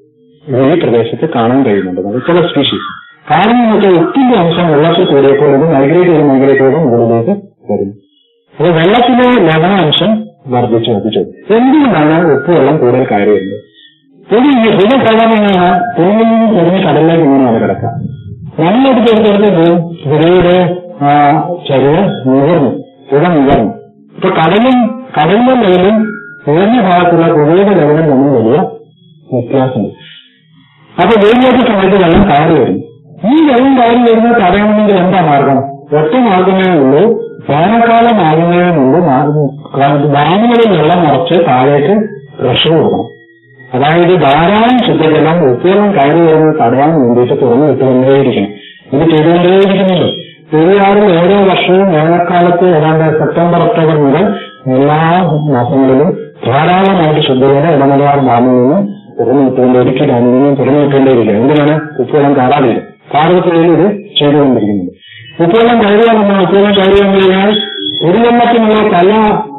ഈ പ്രദേശത്ത് കാണാൻ കഴിയുന്നുണ്ട് അത് ചില സ്പീഷീസ് കാരണം എന്ന് വെച്ചാൽ ഉപ്പിന്റെ അംശം വെള്ളത്തിൽ കൂടിയപ്പോൾ ഇത് മൈഗ്രേറ്റ് ചെയ്ത് മൈഗ്രേറ്റ് ചെയ്ത് മുകളിലേക്ക് വരുന്നു അപ്പൊ വെള്ളത്തിലെ ലവണാംശം വർദ്ധിച്ചു വർദ്ധിച്ചു എന്തുകൊണ്ടാണ് ഉപ്പ് വെള്ളം കൂടുതൽ കയറി വരുന്നത് ഒരു ചില സാധാരണയാണ് ഭൂമിയിൽ നിന്ന് കുറഞ്ഞ് കടലിലേക്ക് ഇങ്ങനെയാണ് കിടക്കുക നമ്മളെടുത്ത് എടുത്തെടുത്ത് പുഴയുടെ ആ ചരിവ് നിവർന്നു പുഴ നിവർന്നു ഇപ്പൊ കടലും കടലിന്റെ ലെവലും ഉയർന്ന ഭാഗത്തുള്ള പുഴയുടെ ലെവലും തമ്മിൽ വലിയ വ്യത്യാസമുണ്ട് അപ്പൊ വേലിയേറ്റ സമയത്ത് വെള്ളം കയറി വരുന്നു ഈ വെള്ളം കയറി വരുന്നത് തടയണമെങ്കിൽ എന്താ മാർഗം ഒറ്റ മാർഗമേ ഉള്ളൂ വേനൽക്കാലം ആകുന്നതിന് മുമ്പ് മാ- ഡാമുകളിൽ വെള്ളം നിറച്ച് താഴേക്ക് പ്രഷർ കൊടുക്കണം അതായത് ധാരാളം ശുദ്ധജലം ഉപ്പുവെള്ളം കയറി വരുന്നത് തടയാൻ വേണ്ടിയിട്ട് തുറന്നു വിട്ടുകൊണ്ടേയിരിക്കണം ഇത് ചെയ്തുകൊണ്ടേയിരിക്കുന്നുണ്ട് പെരിയാറിൽ ഓരോ വർഷവും വേനൽക്കാലത്ത് ഏതാണ്ട് സെപ്റ്റംബർ ഒക്ടോബർ മുതൽ എല്ലാ മാസങ്ങളിലും ധാരാളമായിട്ട് ശുദ്ധജലം ഇടമലയാർ ഡാമിൽ നിന്ന് തുറന്നു വിട്ടുകൊണ്ട് ഇടുക്കി ഡാമിൽ നിന്നും തുറന്നു വിട്ടുകൊണ്ടേയിരിക്കുക എന്തിനാണ് ഉപ്പുവെള്ളം കയറാതില്ല പാർവത്തിയിൽ ഇത് ചെയ്തുകൊണ്ടിരിക്കുന്നുണ്ട് ഉപ്പുവെള്ളം കയറുക എന്നാൽ ഉപ്പുവെള്ളം കയറുക എന്ന് കഴിഞ്ഞാൽ കുടിവെള്ളത്തിനുള്ള പല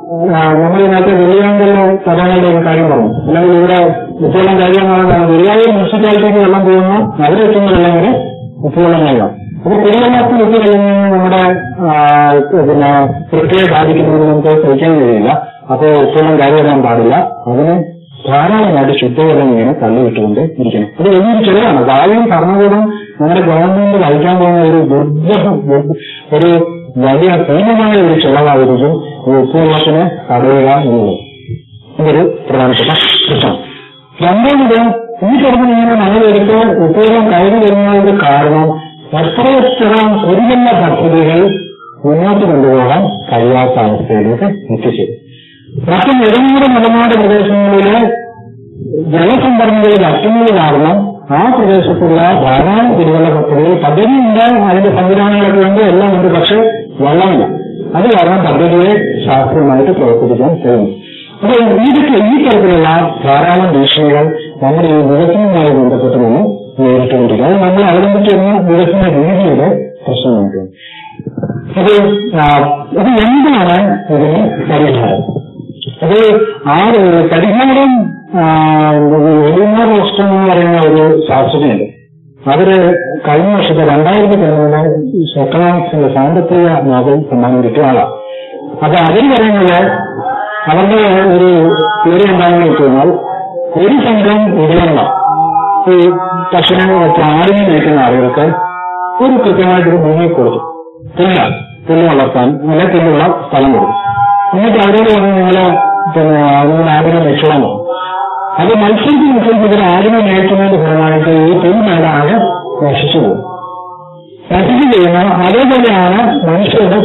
ആ, നമ്മൾ ഇതിനകത്ത് വെള്ളിയാങ്കലിലെ സ്ഥലങ്ങളുടെ ഒരു കാര്യം പറഞ്ഞു അല്ലെങ്കിൽ ഇവിടെ ഉപ്പുവെള്ളം കാര്യമാണ് വെള്ളിയാങ്കൽ മുനിസിപ്പാലിറ്റിക്ക് വെള്ളം പോകുന്ന അവരെത്തുന്ന വെള്ളം വരെ ഉപ്പുവെള്ളം കഴിയാം അപ്പൊ കുടിവെള്ളത്തിൽ ഉപ്പ് കഴിയുന്നത് നമ്മുടെ ആ, പിന്നെ വൃത്തിയെ ബാധിക്കുന്നത് നമുക്ക് സഹിക്കാൻ കഴിയില്ല അപ്പോൾ ഉപ്പുവെള്ളം കയറി വരാൻ പാടില്ല അതിന് ധാരാളമായിട്ട് ശുദ്ധജലം ഇങ്ങനെ തള്ളിവിട്ടുകൊണ്ട് ഇരിക്കണം അത് വലിയൊരു ചെലവാണ് ഭാവിയിൽ ഭരണകൂടം നമ്മുടെ ഗവൺമെന്റ് വഹിക്കാൻ പോകുന്ന ഒരു ദുർഗ്രഹം ഒരു വലിയ ഭീമമായ ഒരു ചെലവായിരിക്കും ഈ ഉപ്പുവെള്ളത്തിന് തടയുക എന്നുള്ളത് ഇതൊരു പ്രധാനപ്പെട്ട പ്രശ്നം രണ്ടാമത് ഈ കിടക്കുന്ന ഇങ്ങനെ മഴയെടുത്ത് ഉപ്പുവെള്ളം കയറി വരുന്നതിന്റെ കാരണം എത്രയെത്ര പൊതുജന പദ്ധതികൾ മുന്നോട്ട് കൊണ്ടുപോകാൻ കഴിയാത്ത അവസ്ഥയിലേക്ക് എത്തിച്ചേരും മറ്റു നിരന്തര മലനാട് പ്രദേശങ്ങളിലെ ജലസംഭരണികൾ വറ്റുന്നത് കാരണം ആ പ്രദേശത്തുള്ള ധാരാളം കുടിവെള്ള പദ്ധതികൾ പദ്ധതിയുണ്ട് അതിന്റെ സംവിധാനങ്ങളൊക്കെ ഉണ്ട് എല്ലാം ഉണ്ട് പക്ഷെ വെള്ളമില്ല അത് കാരണം പദ്ധതിയെ ശാസ്ത്രീയമായിട്ട് പ്രവർത്തിപ്പിക്കാൻ കഴിയും അപ്പൊ ഇതൊക്കെ ഈ തരത്തിലുള്ള ധാരാളം ഭീഷണികൾ നമ്മുടെ ഈ വികസനവുമായി ബന്ധപ്പെട്ട് നമ്മൾ നേരിട്ടുകൊണ്ടിരിക്കും അത് നമ്മൾ അവലംബിച്ചിരുന്ന വികസന രീതിയുടെ പ്രശ്നം നമുക്കുണ്ട് അത് ആ, ഇത് എന്താണ് ഇതിന് പരിഹാരം അത് ആ ഒരു പരിഹാരം എലിന രാഷ്ട്രം എന്ന് പറയുന്ന ഒരു ശാസ്ത്രജ്ഞയുണ്ട് അവര് കഴിഞ്ഞ വർഷത്തെ രണ്ടായിരത്തി പതിനൊന്നിലെ എക്കണോമിക്സിന്റെ സാമ്പത്തിക നോബൽ സമ്മാനം കിട്ടിയ ആളാണ് അപ്പൊ അവര് പറയുന്നത് അവരുടെ ഒരു തിയറി എന്താണെന്ന് വെച്ച് കഴിഞ്ഞാൽ ഒരു സംഘം ഇതിലുള്ള ഈ പശുവിനെ ആടിനെ നയിക്കുന്ന ആളുകൾക്ക് ഒരു കൃത്യമായിട്ടൊരു ഭൂമി കൊടുത്തു പുല്ല പുല്ല് വളർത്താൻ നല്ല പുല്ലുള്ള സ്ഥലം കൊടുക്കും എന്നിട്ട് അവരോട് പറഞ്ഞു നിങ്ങള് പിന്നെ നിങ്ങൾ ആടിനെ വെച്ചോളാൻ പറഞ്ഞു അത് മത്സരത്തിനനുസരിച്ച് ഇവർ ആടിനെ മേയ്ക്കുന്നതിന്റെ ഫലമായിട്ട് ഈ പുൽമേടാകെ നശിച്ചു പോകും നശിച്ചു ചെയ്യുന്ന അതേപോലെയാണ് മനുഷ്യരുടെ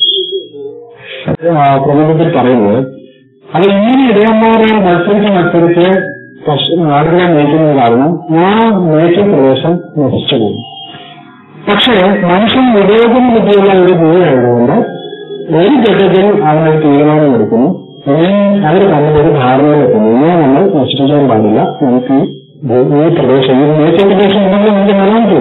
ആ, പ്രബന്ധത്തിൽ പറയുന്നത് അത് ഇങ്ങനെ ഇടയന്മാരെ മത്സരിച്ച് മത്സരിച്ച് പശു ആടുകളെ മേയ്ക്കുന്നത് കാരണം ആ മേയ്ക്കൽ പ്രദേശം നശിച്ചു പോകും പക്ഷേ മനുഷ്യൻ വിവേചന ബുദ്ധിയുള്ള ഒരു ജീവിയായതുകൊണ്ട് ഒരു ഘട്ടത്തിൽ അവനൊരു തീരുമാനമെടുക്കുന്നു ഇനി അവർ തമ്മിൽ ഒരു ധാരണയിലെത്തുന്നു ഇങ്ങനെ നമ്മൾ നശിപ്പിക്കാൻ പാടില്ല നമുക്ക് ഈ ഭൂ- ഈ പ്രദേശം ഈ മേയ്ക്കൽ പ്രദേശം ഉണ്ടെങ്കിൽ നമുക്ക് നിലനിൽക്കൂ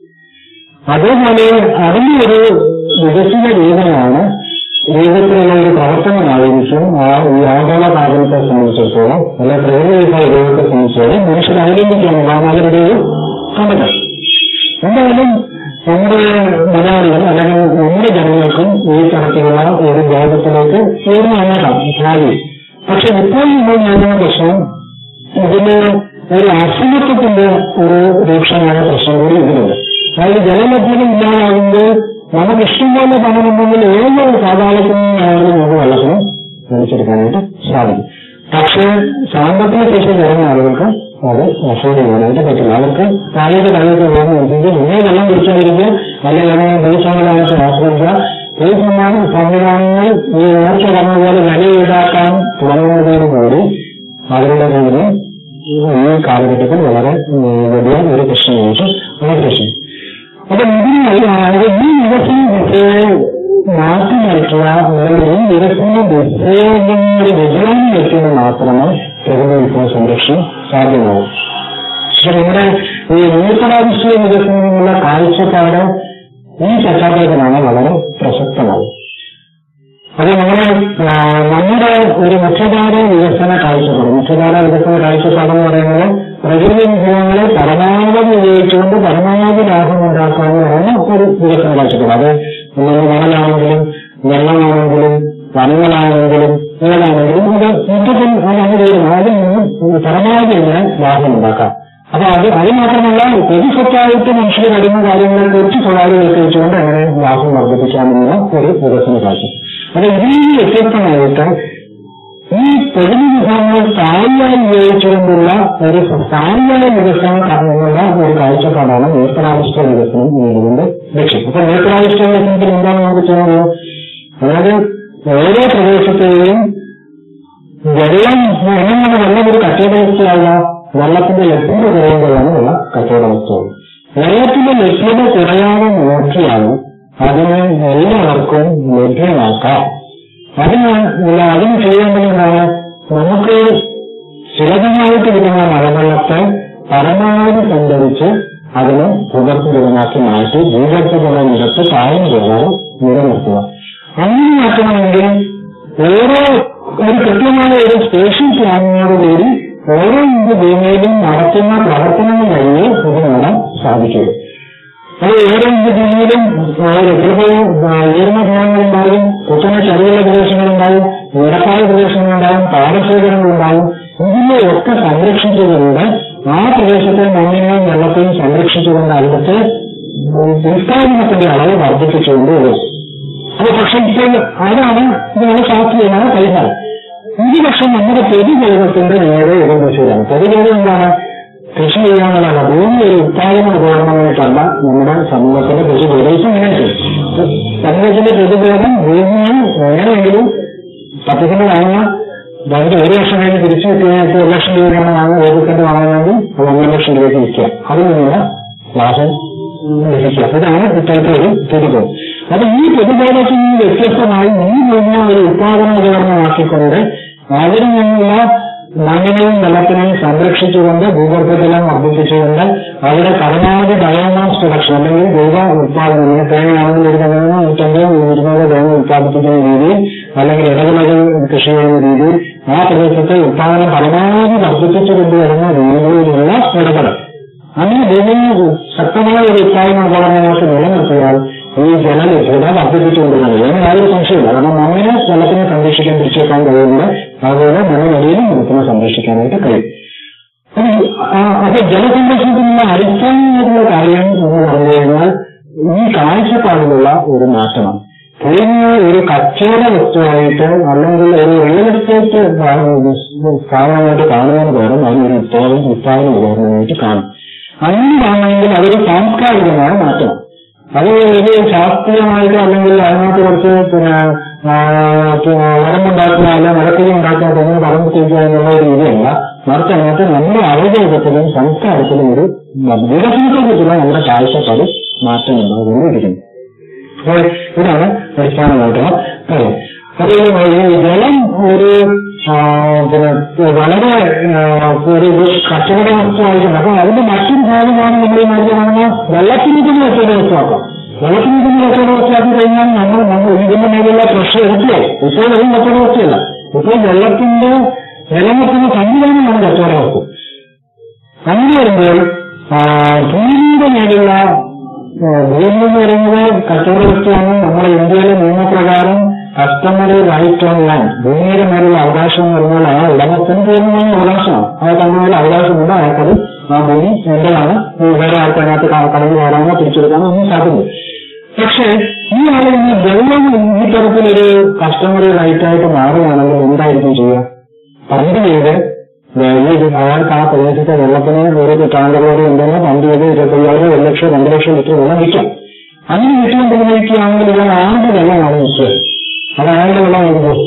അതേപോലെ അതിന്റെ ഒരു വികസിത രീതിയാണ് ജീവിതത്തിലുള്ള ഒരു പ്രവർത്തനമായിരിക്കും ആ ഈ ആഗോള താപനത്തെ സംബന്ധിച്ചിടത്തോളം അല്ല പ്രകൃതി ഉപയോഗത്തെ സംബന്ധിച്ചിടത്തോളം മനുഷ്യർ അവലംബിക്കാനുള്ളതാണ് അവരുടെ ഒരു കണ്ടെത്തൽ എന്തായാലും നമ്മുടെ മലയാളികൾ അല്ലെങ്കിൽ നമ്മുടെ ജനങ്ങൾക്കും ഈ തരത്തിലുള്ള ഒരു ബോധത്തിലേക്ക് ഉയർന്നു വന്നേക്കാം ഭാവി പക്ഷെ ഇപ്പോൾ നമ്മൾ നേരിടുന്ന പ്രശ്നം ഇതിന് ഒരു അസമത്വത്തിന്റെ ഒരു രൂക്ഷമായ പ്രശ്നം കൂടി ഇതിലുണ്ട് അതായത് ജലലഭ്യത ഇല്ലാതാകുമ്പോൾ നമുക്ക് ഇഷ്ടംപോലെ പണമുണ്ടെങ്കിൽ ഏതൊരു സാധാരണത്തിൽ നിന്നാണെങ്കിലും നമുക്ക് വെള്ളത്തിന് വലിച്ചെടുക്കാനായിട്ട് സാധിക്കും പക്ഷേ സാമ്പത്തിക ശേഷി കുറഞ്ഞ ആളുകൾക്ക് അത് അഫോർഡ് ചെയ്യാനായിട്ട് പറ്റില്ല അവർക്ക് താഴേക്ക് താഴേക്ക് പോകുന്നതനുസരിച്ച് ഇങ്ങനെ വെള്ളം കുടിച്ചായിരിക്കും അല്ലെങ്കിൽ ഏതെങ്കിലും ദിവസങ്ങളായിട്ട് ആശ്രയിക്കുക ഈ സമ്മാനം സംവിധാനങ്ങൾ ഈ നേരത്തെ പറഞ്ഞ പോലെ വില ഈടാക്കാൻ തുടങ്ങുന്നതോടുകൂടി അവരുടെ കയ്യിൽ ഈ കാലഘട്ടത്തിൽ വളരെ ഉം, വലിയ ഒരു പ്രശ്നമായിട്ട് ഒരു പ്രശ്നം അപ്പൊ ഇതിന് അതായത് ഈ വികസന ദിശയെ മാറ്റി നിർത്തുക അല്ലെങ്കിൽ ഈ വികസന ദിശയുടെ വ്യതിയാനം വെക്കുന്നത് മാത്രമേ പ്രകൃതി വിഭവ സംരക്ഷണം സാധ്യമാവും പക്ഷെ നമ്മുടെ ഈ നൂതനാവിഷ്യ വികസനത്തിനുള്ള കാഴ്ചപ്പാട് ഈ പശ്ചാത്തലത്തിലാണ് വളരെ പ്രസക്തമായത് അത് നമ്മുടെ ആ, നമ്മുടെ ഒരു മുഖ്യധാര വികസന കാഴ്ചപ്പാട് മുഖ്യധാര വികസന കാഴ്ചപ്പാടെന്ന് പറയുന്നത് പ്രകൃതി വിഭവങ്ങളെ പരമാവധി ഉപയോഗിച്ചുകൊണ്ട് പരമാവധി ലാഭം ഉണ്ടാക്കാന്ന് പറയുന്ന ഒരു വികസന കാഴ്ചപ്പാട് അത് നമ്മുടെ മണലാണെങ്കിലും വെള്ളമാണെങ്കിലും വനങ്ങളാണെങ്കിലും ഏതാണെങ്കിലും അത് മൊത്തത്തിൽ അത് അങ്ങനെ വരും അതിൽ നിന്നും പരമാവധി ഇങ്ങനെ ലാഭം ഉണ്ടാക്കാം അപ്പൊ അത് അത് മാത്രമല്ല പൊതുസ്വത്തായിട്ട് മനുഷ്യർ വരുന്ന കാര്യങ്ങളെ കുറിച്ച് സ്വകാര്യവൽക്കരിച്ചുകൊണ്ട് അങ്ങനെ ലാഭം വർദ്ധിപ്പിക്കാമെന്നുള്ള ഒരു വികസന കാഴ്ച അപ്പൊ ഇതിൽ നിന്ന് വ്യത്യസ്തമായിട്ട് ഈ പ്രകൃതി വിഭവങ്ങൾ സ്ഥായിയായി ഉപയോഗിച്ചുകൊണ്ടുള്ള ഒരു സ്ഥായിയായ വികസനം എന്നുള്ള ഒരു കാഴ്ചപ്പാടാണ് നേത്രാവിഷ്ട വികസനം എന്നതുകൊണ്ട് ലക്ഷ്യം അപ്പൊ നേത്രാവിഷ്ട വികസനത്തിൽ എന്താണ് നമുക്ക് ചെയ്യുന്നത് അതായത് ഓരോ പ്രദേശത്തെയും വെള്ളം എങ്ങനെയാണ് വെള്ളം ഒരു കച്ചവടവസ്തുവാകുക വെള്ളത്തിന്റെ ലഭ്യത കുറയുമ്പോഴാണ് ഉള്ള കച്ചവടവസ്തുവാകുക വെള്ളത്തിന്റെ ലഭ്യത കുറയാതെ നോക്കിയാണ് അതിനെ എല്ലാവർക്കും ലഭ്യമാക്കാം അതിന് ഇല്ല, അതിന് ചെയ്യേണ്ടത് എന്താണ് നമുക്ക് സുലഭമായിട്ട് കിട്ടുന്ന മഴവെള്ളത്തെ പരമാവധി സംഭരിച്ച് അതിനെ ഭൂഗർഭജലമാക്കി മാറ്റി ഭൂഗർഭജല നിരത്ത് താഴ്ന്നു പോകാതെ നിലനിർത്തുക അങ്ങനെ മാറ്റണമെങ്കിൽ ഓരോ ഒരു കൃത്യമായ ഒരു സ്പേഷ്യൽ പ്ലാനിങ്ങോടുകൂടി ഓരോ ഇന്ത്യ ഭൂമിയിലും നടത്തുന്ന പ്രവർത്തനങ്ങൾ വഴിയേ ഇത് നേടാൻ സാധിക്കുക അത് ഓരോ ഇന്ത്യ ഭൂമിയിലും ചിലപ്പോൾ ഉയർന്ന ഭാഗങ്ങളുണ്ടാകും കുത്തനെ ചരിവുള്ള പ്രദേശങ്ങളുണ്ടാവും നിരപ്പായ പ്രദേശങ്ങളുണ്ടാവും പാടശേഖരങ്ങളുണ്ടാവും ഇതിനെ ഒക്കെ സംരക്ഷിച്ചുകൊണ്ട് ആ പ്രദേശത്തെ മണ്ണിനെയും വെള്ളത്തെയും സംരക്ഷിച്ചുകൊണ്ട് അവിടുത്തെ ഉത്പാദനത്തിന്റെ അളവ് വർദ്ധിപ്പിച്ചുകൊണ്ട് വരും അപ്പൊ പക്ഷെ ഇപ്പോൾ അതാണ് ഇതാണ് ശാസ്ത്രീയമായ പരിഹാരം ഇത് പക്ഷെ നമ്മുടെ പൊതുജീവിതത്തിന്റെ നേരെ എതിർദിശയിലാണ് പൊതുജീവിതം എന്താണ് കൃഷി ചെയ്യാനുള്ളതല്ല ഭൂമി ഒരു ഉത്പാദന ഉപകരണമായിട്ടല്ല നമ്മുടെ സമൂഹത്തിന്റെ പൊതുബോധം ഇങ്ങനെ സമൂഹത്തിന്റെ പൊതുബോധം ഭൂമിയിൽ വേണമെങ്കിലും പദ്ധതികൾ വാങ്ങാൻ രണ്ട് ഒരു ലക്ഷം കഴിഞ്ഞ് തിരിച്ചു കിട്ടിയതിനകത്ത് ഒരു ലക്ഷം രൂപയാണ് വാങ്ങാൻ ഓരോരുത്തരുടെ വാങ്ങണമെങ്കിൽ അത് ഒന്നര ലക്ഷം രൂപയ്ക്ക് വിൽക്കുക അതിൽ നിന്നുള്ള ലാഭം ലഭിക്കുക ഇതാണ് ഇപ്പോഴത്തെ ഒരു പൊതുബോധം അപ്പൊ ഈ പൊതുബോധത്തിൽ നിന്ന് വ്യത്യസ്തമായി ഈ ഭൂമിയെ ഒരു ഉത്പാദന ഉപകരണമാക്കിക്കൊണ്ട് അവിടെ നിന്നുള്ള മണ്ണിനെയും വെള്ളത്തിനെയും സംരക്ഷിച്ചുകൊണ്ട് ഭൂഗർഭജലം വർദ്ധിപ്പിച്ചുകൊണ്ട് അവിടെ പരമാവധി ബയോമാസ് പ്രൊഡക്ഷൻ അല്ലെങ്കിൽ ജൈവ ഉത്പാദനം ഇങ്ങനെ തേങ്ങയാണെങ്കിൽ ഒരു തേങ്ങ നൂറ്റമ്പത് ഇരുന്നൂറ് തേങ്ങ ഉത്പാദിപ്പിക്കുന്ന രീതിയിൽ അല്ലെങ്കിൽ ഇടവിളകൾ കൃഷി ചെയ്യുന്ന രീതിയിൽ ആ പ്രദേശത്തെ ഉത്പാദനം പരമാവധി വർദ്ധിപ്പിച്ചു കൊണ്ടുവരുന്ന രീതിയിലുള്ള ഇടപെടൽ അങ്ങനെ ഭൂമിയിൽ ശക്തമായ ഒരു ഉത്പാദന ഉപകരണങ്ങൾക്ക് നിലനിർത്തിയാൽ ഈ ജലലഭ്യത വർദ്ധിപ്പിച്ചുകൊണ്ടിരുന്നത് അതിന് യാതൊരു സംശയമില്ല കാരണം മണ്ണിനെ വെള്ളത്തിനെ സംരക്ഷിക്കാൻ തിരിച്ചു വെക്കാൻ കഴിയുന്നുണ്ട് അതുപോലെ മണ്ണിനടിയിലും വെള്ളത്തിനെ സംരക്ഷിക്കാനായിട്ട് കഴിയും അപ്പൊ ജലസംരക്ഷണത്തിനുള്ള അടിസ്ഥാനമായിട്ടുള്ള കാര്യം എന്ന് പറഞ്ഞു കഴിഞ്ഞാൽ ഈ കാഴ്ചപ്പാടിലുള്ള ഒരു മാറ്റമാണ് ഭൂമിയെ ഒരു കച്ചവട വസ്തുവായിട്ട് അല്ലെങ്കിൽ ഒരു റിയൽ എസ്റ്റേറ്റ് സ്ഥാപനമായിട്ട് കാണുന്നതിന് പകരം അതിനൊരു ഉത്പാദന ഉത്പാദന ഉപകരണമായിട്ട് കാണും അങ്ങനെ കാണണമെങ്കിൽ അതൊരു സാംസ്കാരികമായ മാറ്റമാണ് അത് ഒരു ശാസ്ത്രീയമായിട്ട് അല്ലെങ്കിൽ അതിനകത്ത് കുറച്ച് പിന്നെ വരമുണ്ടാക്കുക അല്ലെ മരത്തിരി ഉണ്ടാക്കുക തെങ്ങ് പറമ്പ് ചെയ്യുക എന്നുള്ള ഒരു രീതിയല്ല മറിച്ച് അതിനകത്ത് നമ്മുടെ അവബോധത്തിലും സംസ്കാരത്തിലും ഒരു വികസനത്തെ കുറിച്ചുള്ള നമ്മുടെ കാഴ്ചപ്പാട് മാറ്റം ഉണ്ടാകുകൊണ്ടിരിക്കുന്നു അപ്പോൾ ഇതാണ് അടിസ്ഥാനമായിട്ടുള്ള കാര്യം അപ്പോൾ ഈ ജലം ഒരു പിന്നെ വളരെ ഒരു കച്ചവട വസ്തുവായിട്ടുണ്ട് അപ്പൊ അതിന്റെ മറ്റൊരു ഭാഗമാണ് നമ്മൾ ഈ നേരത്തെ കാണുന്ന വെള്ളത്തിന് തന്നെ കച്ചവട വസ്തുവാക്കാം വെള്ളത്തിന് തന്നെ കച്ചവട വസ്തുവാക്കി കഴിഞ്ഞാൽ നമ്മൾ നമ്മൾ ഇതിന്റെ മേലുള്ള പ്രഷർ എടുക്കുകയോ ഇപ്പോൾ അതും കച്ചവട വസ്തുവല്ല ഇപ്പോൾ വെള്ളത്തിന്റെ നിലനിർത്തുന്ന സംവിധാനം നമ്മൾ കച്ചവട വസ്തു അങ്ങനെ വരുമ്പോൾ ഭൂമിയുടെ മേലുള്ള ഭൂമി എന്ന് പറയുന്നത് കച്ചവട വസ്തുവാണ് നമ്മുടെ ഇന്ത്യയിലെ നിയമപ്രകാരം കസ്റ്റമറി റൈറ്റ് ഓൺ ലാൻഡ് ഭൂമിയുടെ മേലുള്ള അവകാശം എന്ന് പറഞ്ഞാൽ ആ ഉടമസ്ഥന് പൂർണ്ണമായ അവകാശമാണ് അയാൾക്ക് അങ്ങനെ അവകാശമുണ്ട് അയാൾക്കത് ആ ഭൂമി എന്റേതാണ് വേറെ ആൾക്ക് അതിനകത്ത് കടന്നു കയറാനോ തിരിച്ചെടുക്കാനോ ഒന്നും സാധ്യത പക്ഷേ ഈ ആളിൽ നിന്ന് വെള്ളം ഈ തരത്തിലൊരു കസ്റ്റമറി റൈറ്റ് ആയിട്ട് മാറുകയാണെങ്കിൽ എന്തായിരിക്കും ചെയ്യുക പണ്ട് ചെയ്ത് അയാൾക്ക് ആ പ്രദേശത്തെ വെള്ളത്തിന് ഒരു ടാങ്കറോട് ഉണ്ടെന്ന് പണ്ട് ചെയ്ത് ഇരുപത്തയ്യായിരം ഒരു ലക്ഷം രണ്ട് ലക്ഷം ലിറ്റർ വെള്ളം വിൽക്കാം അങ്ങനെ വിറ്റുകൊണ്ടിരിക്കുകയാണെങ്കിൽ ഇയാൾ ആരുടെ വെള്ളമാണ് വിൽക്കുക അത് അയാളുടെ വെള്ളമായിരിക്കും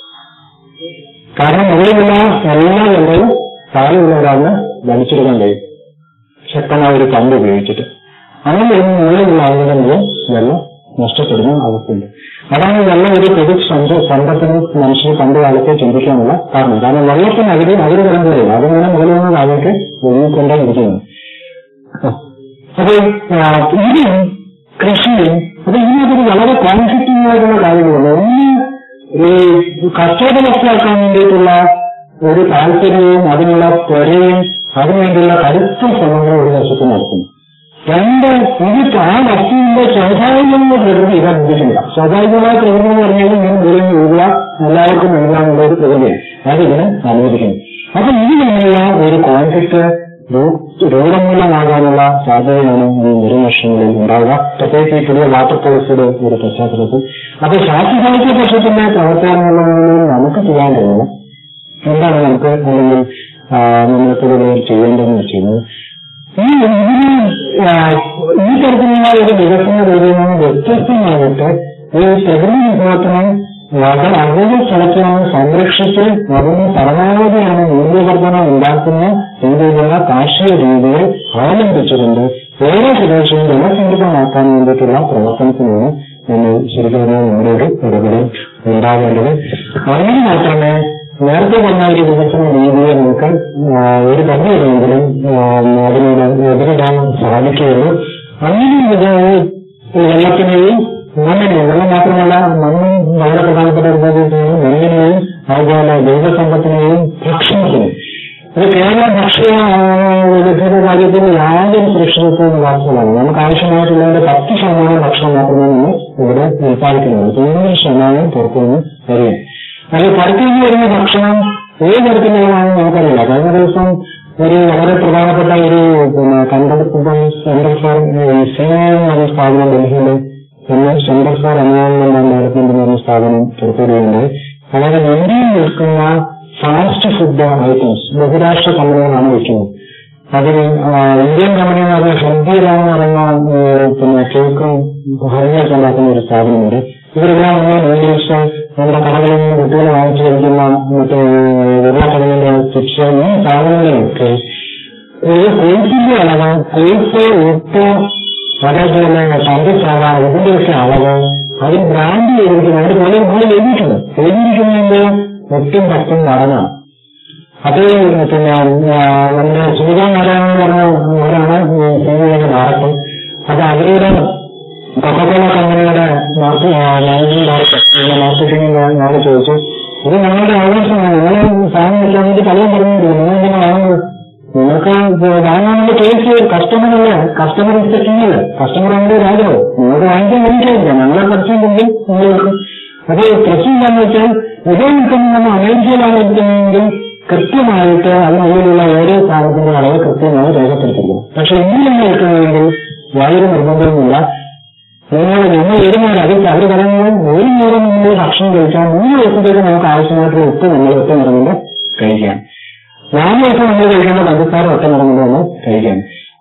കാരണം മുകളിലുള്ള എല്ലാ വെള്ളവും താഴെയുള്ള ഒരാളിന് വലിച്ചെടുക്കാൻ കഴിയും ശക്തമായ ഒരു പമ്പ് ഉപയോഗിച്ചിട്ട് അങ്ങനെ വരുന്ന മുകളിലുള്ള ആളുകളുടെ മുഴുവൻ വെള്ളം നഷ്ടപ്പെടുന്ന അവസ്ഥയുണ്ട് അതാണ് വെള്ളം ഒരു പൊതു സമ്പത്തിന് മനുഷ്യർ പണ്ട് കാലത്തെ ചിന്തിക്കാനുള്ള കാരണം കാരണം വെള്ളത്തിന് അവര് അവര് കിടന്നില്ല അതിങ്ങനെ മുകളിൽ നിന്ന് താഴേക്ക് ഒഴുകിക്കൊണ്ടേ ഇരിക്കുന്നു അപ്പോൾ ഇതും കൃഷിയും അപ്പൊ ഇതിനകത്തൊരു വളരെ കോൺഫ്ലിക്റ്റിംഗ് ആയിട്ടുള്ള കാര്യങ്ങളുണ്ട് ഒന്ന് ഈ കച്ചവട വസ്തുവാക്കാൻ വേണ്ടിയിട്ടുള്ള ഒരു താല്പര്യവും അതിനുള്ള ത്വരയും അതിനുവേണ്ടിയുള്ള കരുത്ത ശ്രമങ്ങളും ഒരു വശത്ത് നടത്തുന്നു രണ്ട് ഇത് ആ വസ്തുവിന്റെ സ്വാഭാവികമായ പ്രകൃതി ഇത് അനുവദിക്കുന്നില്ല സ്വാഭാവികമായ പ്രകൃതി എന്ന് പറഞ്ഞാൽ ഇങ്ങനെ മുകളിൽ വീഴുക എല്ലാവർക്കും നൽകാനുള്ള ഒരു പ്രകൃതിയാണ് അത് ഇതിനെ അനുവദിക്കുന്നു അപ്പൊ ഇത് തമ്മിലുള്ള ഒരു കോൺഫ്ലിക്ട് രൂഢമൂലമാകാനുള്ള സാധ്യതയാണ് ഈ നിർവർഷങ്ങളിൽ ഉണ്ടാവുക പ്രത്യേകിച്ച് ഈ പുതിയ വാട്ടർ പോളിസിയുടെ ഒരു പശ്ചാത്തലത്തിൽ അപ്പൊ ശാസ്ത്രസാഹിത്യ പക്ഷത്തിന്റെ പ്രവർത്തനങ്ങളിൽ നമുക്ക് ചെയ്യാൻ കഴിയുന്നത് എന്താണ് നമുക്ക് അല്ലെങ്കിൽ നമ്മൾക്കിവിടെ ചെയ്യേണ്ടതെന്ന് വെച്ചുകഴിഞ്ഞാൽ ഈ ഇതിന് ഈ തരത്തിലുള്ള ഒരു വികസന രീതിയിൽ നിന്ന് വ്യത്യസ്തമായിട്ട് ഈ പ്രകൃതി വിഭവത്തിനെ വളരെ അകലെ സ്ഥലത്ത് നിന്ന് സംരക്ഷിച്ച് അതിന് പരമാവധിയാണ് മൂല്യവർദ്ധനം ഉണ്ടാക്കുന്ന രീതിയിലുള്ള കാർഷിക രീതികൾ അവലംബിച്ചുകൊണ്ട് ഓരോ പ്രദേശവും ജനസംഘടനമാക്കാൻ വേണ്ടിയിട്ടുള്ള പ്രവർത്തനത്തിനാണ് നമ്മൾ ശരിക്കും നമ്മുടെ ഒരു ഇടപെടൽ ഉണ്ടാകേണ്ടത് അങ്ങനെ മാത്രമേ നേരത്തെ പറഞ്ഞ ഒരു വികസന രീതിയെ നമുക്ക് ഒരു പരിധിയിലെങ്കിലും അതിനോട് എതിരിടാൻ സാധിക്കുകയുള്ളൂ അങ്ങനെ വെള്ളത്തിനെയും മണ്ണിനെയും വെള്ളം മാത്രമല്ല മണ്ണും വളരെ പ്രധാനപ്പെട്ട ഒരു മണ്ണിനെയും അതുപോലെ ദൈവസമ്പത്തിനെയും ഭക്ഷണത്തിനെയും ഇത് കേരള ഭക്ഷ്യ വിദഗ്ധരുടെ കാര്യത്തിൽ യാതൊരു സുരക്ഷിതത്വവും ഇല്ലാത്തതാണ് നമുക്ക് ആവശ്യമായിട്ടുള്ളതിന്റെ പത്ത് ശതമാനം ഭക്ഷണം മാത്രമേ നമ്മൾ ഇവിടെ ഉൽപ്പാദിക്കുന്നുള്ളൂ തൊണ്ണൂറ് ശതമാനം പുറത്തുനിന്ന് വരികയും അത് പുറത്തുനിന്ന് വരുന്ന ഭക്ഷണം ഏത് തരത്തിലുള്ളതാണെന്ന് നമുക്കറിയില്ല കഴിഞ്ഞ ദിവസം ഒരു വളരെ പ്രധാനപ്പെട്ട ഒരു പിന്നെ കണ്ടെടുക്കുന്ന സെന്റർ ഫോർ സി എന്ന സ്ഥാപനം ഡൽഹിയിലെ എന്ന് centre for environment and development എന്ന് പറഞ്ഞ സ്ഥാപനം പുറപ്പെടുകയുണ്ടായി അതായത് ഇന്ത്യയിൽ നിൽക്കുന്ന ഫാസ്റ്റ് ഫുഡ് ഐറ്റംസ് ബഹുരാഷ്ട്ര കമ്പനികളാണ് വെക്കുന്നത് അതിൽ ആ, ഇന്ത്യൻ കമ്പനി എന്ന് പറഞ്ഞാൽ ഹൽദിറാം എന്ന് പറയുന്ന ഏ, പിന്നെ കേക്കും ഹൽദിയൊക്കെ ഉണ്ടാക്കുന്ന ഒരു സ്ഥാപനമുണ്ട് ഇവരെല്ലാം തന്നെ നൂഡിൽസ് നമ്മുടെ കടകളിൽ നിന്ന് കുട്ടികൾ വാങ്ങിച്ചു കഴിക്കുന്ന മറ്റേ ഉരുളക്കിഴങ്ങിന്റെ ചിപ്സ് ഈ സാധനങ്ങളൊക്കെ ഇത് കൊഴുപ്പിന്റെ അളവ് കൊഴുപ്പ് ഉപ്പ് അതേപോലെ പഞ്ചസാര ഇതിന്റെയൊക്കെ അളവ് അതിൽ ബ്രാൻഡ് ചെയ്തിരിക്കുന്നത് അതിന്റെ പോലെ നമ്മൾ എഴുതിയിട്ടുണ്ട് എഴുതിയിരിക്കുന്നതിന്റെ എട്ടും പത്തും മടങ്ങാണ് അത് പിന്നെ ആ, നമ്മുടെ സൂര്യൻ നാരായണൻ എന്ന് പറഞ്ഞ അവരാണ് സിനിമയുടെ ഡയറക്ടർ അത് അവരുടെ കൊക്കക്കോള കമ്പനിയുടെ മാനേജിംഗ് ഡയറക്ടർ മാർക്കറ്റിംഗ് ഞാൻ ചോദിച്ചു ഇത് ഞങ്ങളുടെ ആവേശമാണ് നിങ്ങളെ സാധനം വെക്കാൻ വേണ്ടി പലരും പറഞ്ഞിട്ടുണ്ട് നിങ്ങൾ ഇങ്ങനെ വാങ്ങുന്നത് നിങ്ങൾക്ക് വാങ്ങാനുള്ള കേസ് കസ്റ്റമറല്ലേ കസ്റ്റമർ ഇസ് കിങ് കസ്റ്റമർ ആണ് രാജാവ് നിങ്ങൾക്ക് വാങ്ങിക്കാൻ വേണ്ടിയിട്ടില്ല ഞങ്ങളെ പഠിച്ചിട്ടുണ്ടെങ്കിൽ നിങ്ങൾക്ക് അത് പ്രശ്നം എന്താണെന്ന് വെച്ചാൽ ഇതേ നിൽക്കുന്ന നമ്മൾ അമേരിക്കയിലാണ് നിൽക്കുന്നതെങ്കിൽ കൃത്യമായിട്ട് അതിനുള്ളിലുള്ള ഓരോ സാധനത്തിന്റെ അളവ് കൃത്യമായി രേഖപ്പെടുത്തിയിരിക്കണം പക്ഷെ ഇന്ത്യയിൽ നിൽക്കുന്നതെങ്കിൽ യാതൊരു നിർബന്ധവുമില്ല നിങ്ങൾ നമ്മൾ ഒരു നേരം അത് അവർ പറയുന്നത് ഒരു നേരം നിങ്ങൾ ഭക്ഷണം കഴിച്ചാൽ മൂന്ന് ദിവസത്തേക്ക് നമുക്ക് ആവശ്യമായിട്ടുള്ള ഉപ്പ് നമ്മൾ ഒറ്റ നിറങ്ങുമ്പോൾ കഴിക്കാം നാല് ദിവസം നമ്മൾ കഴിക്കേണ്ട പഞ്ചസാര ഒറ്റ നിറങ്ങുമ്പോൾ നമ്മൾ കഴിക്കാം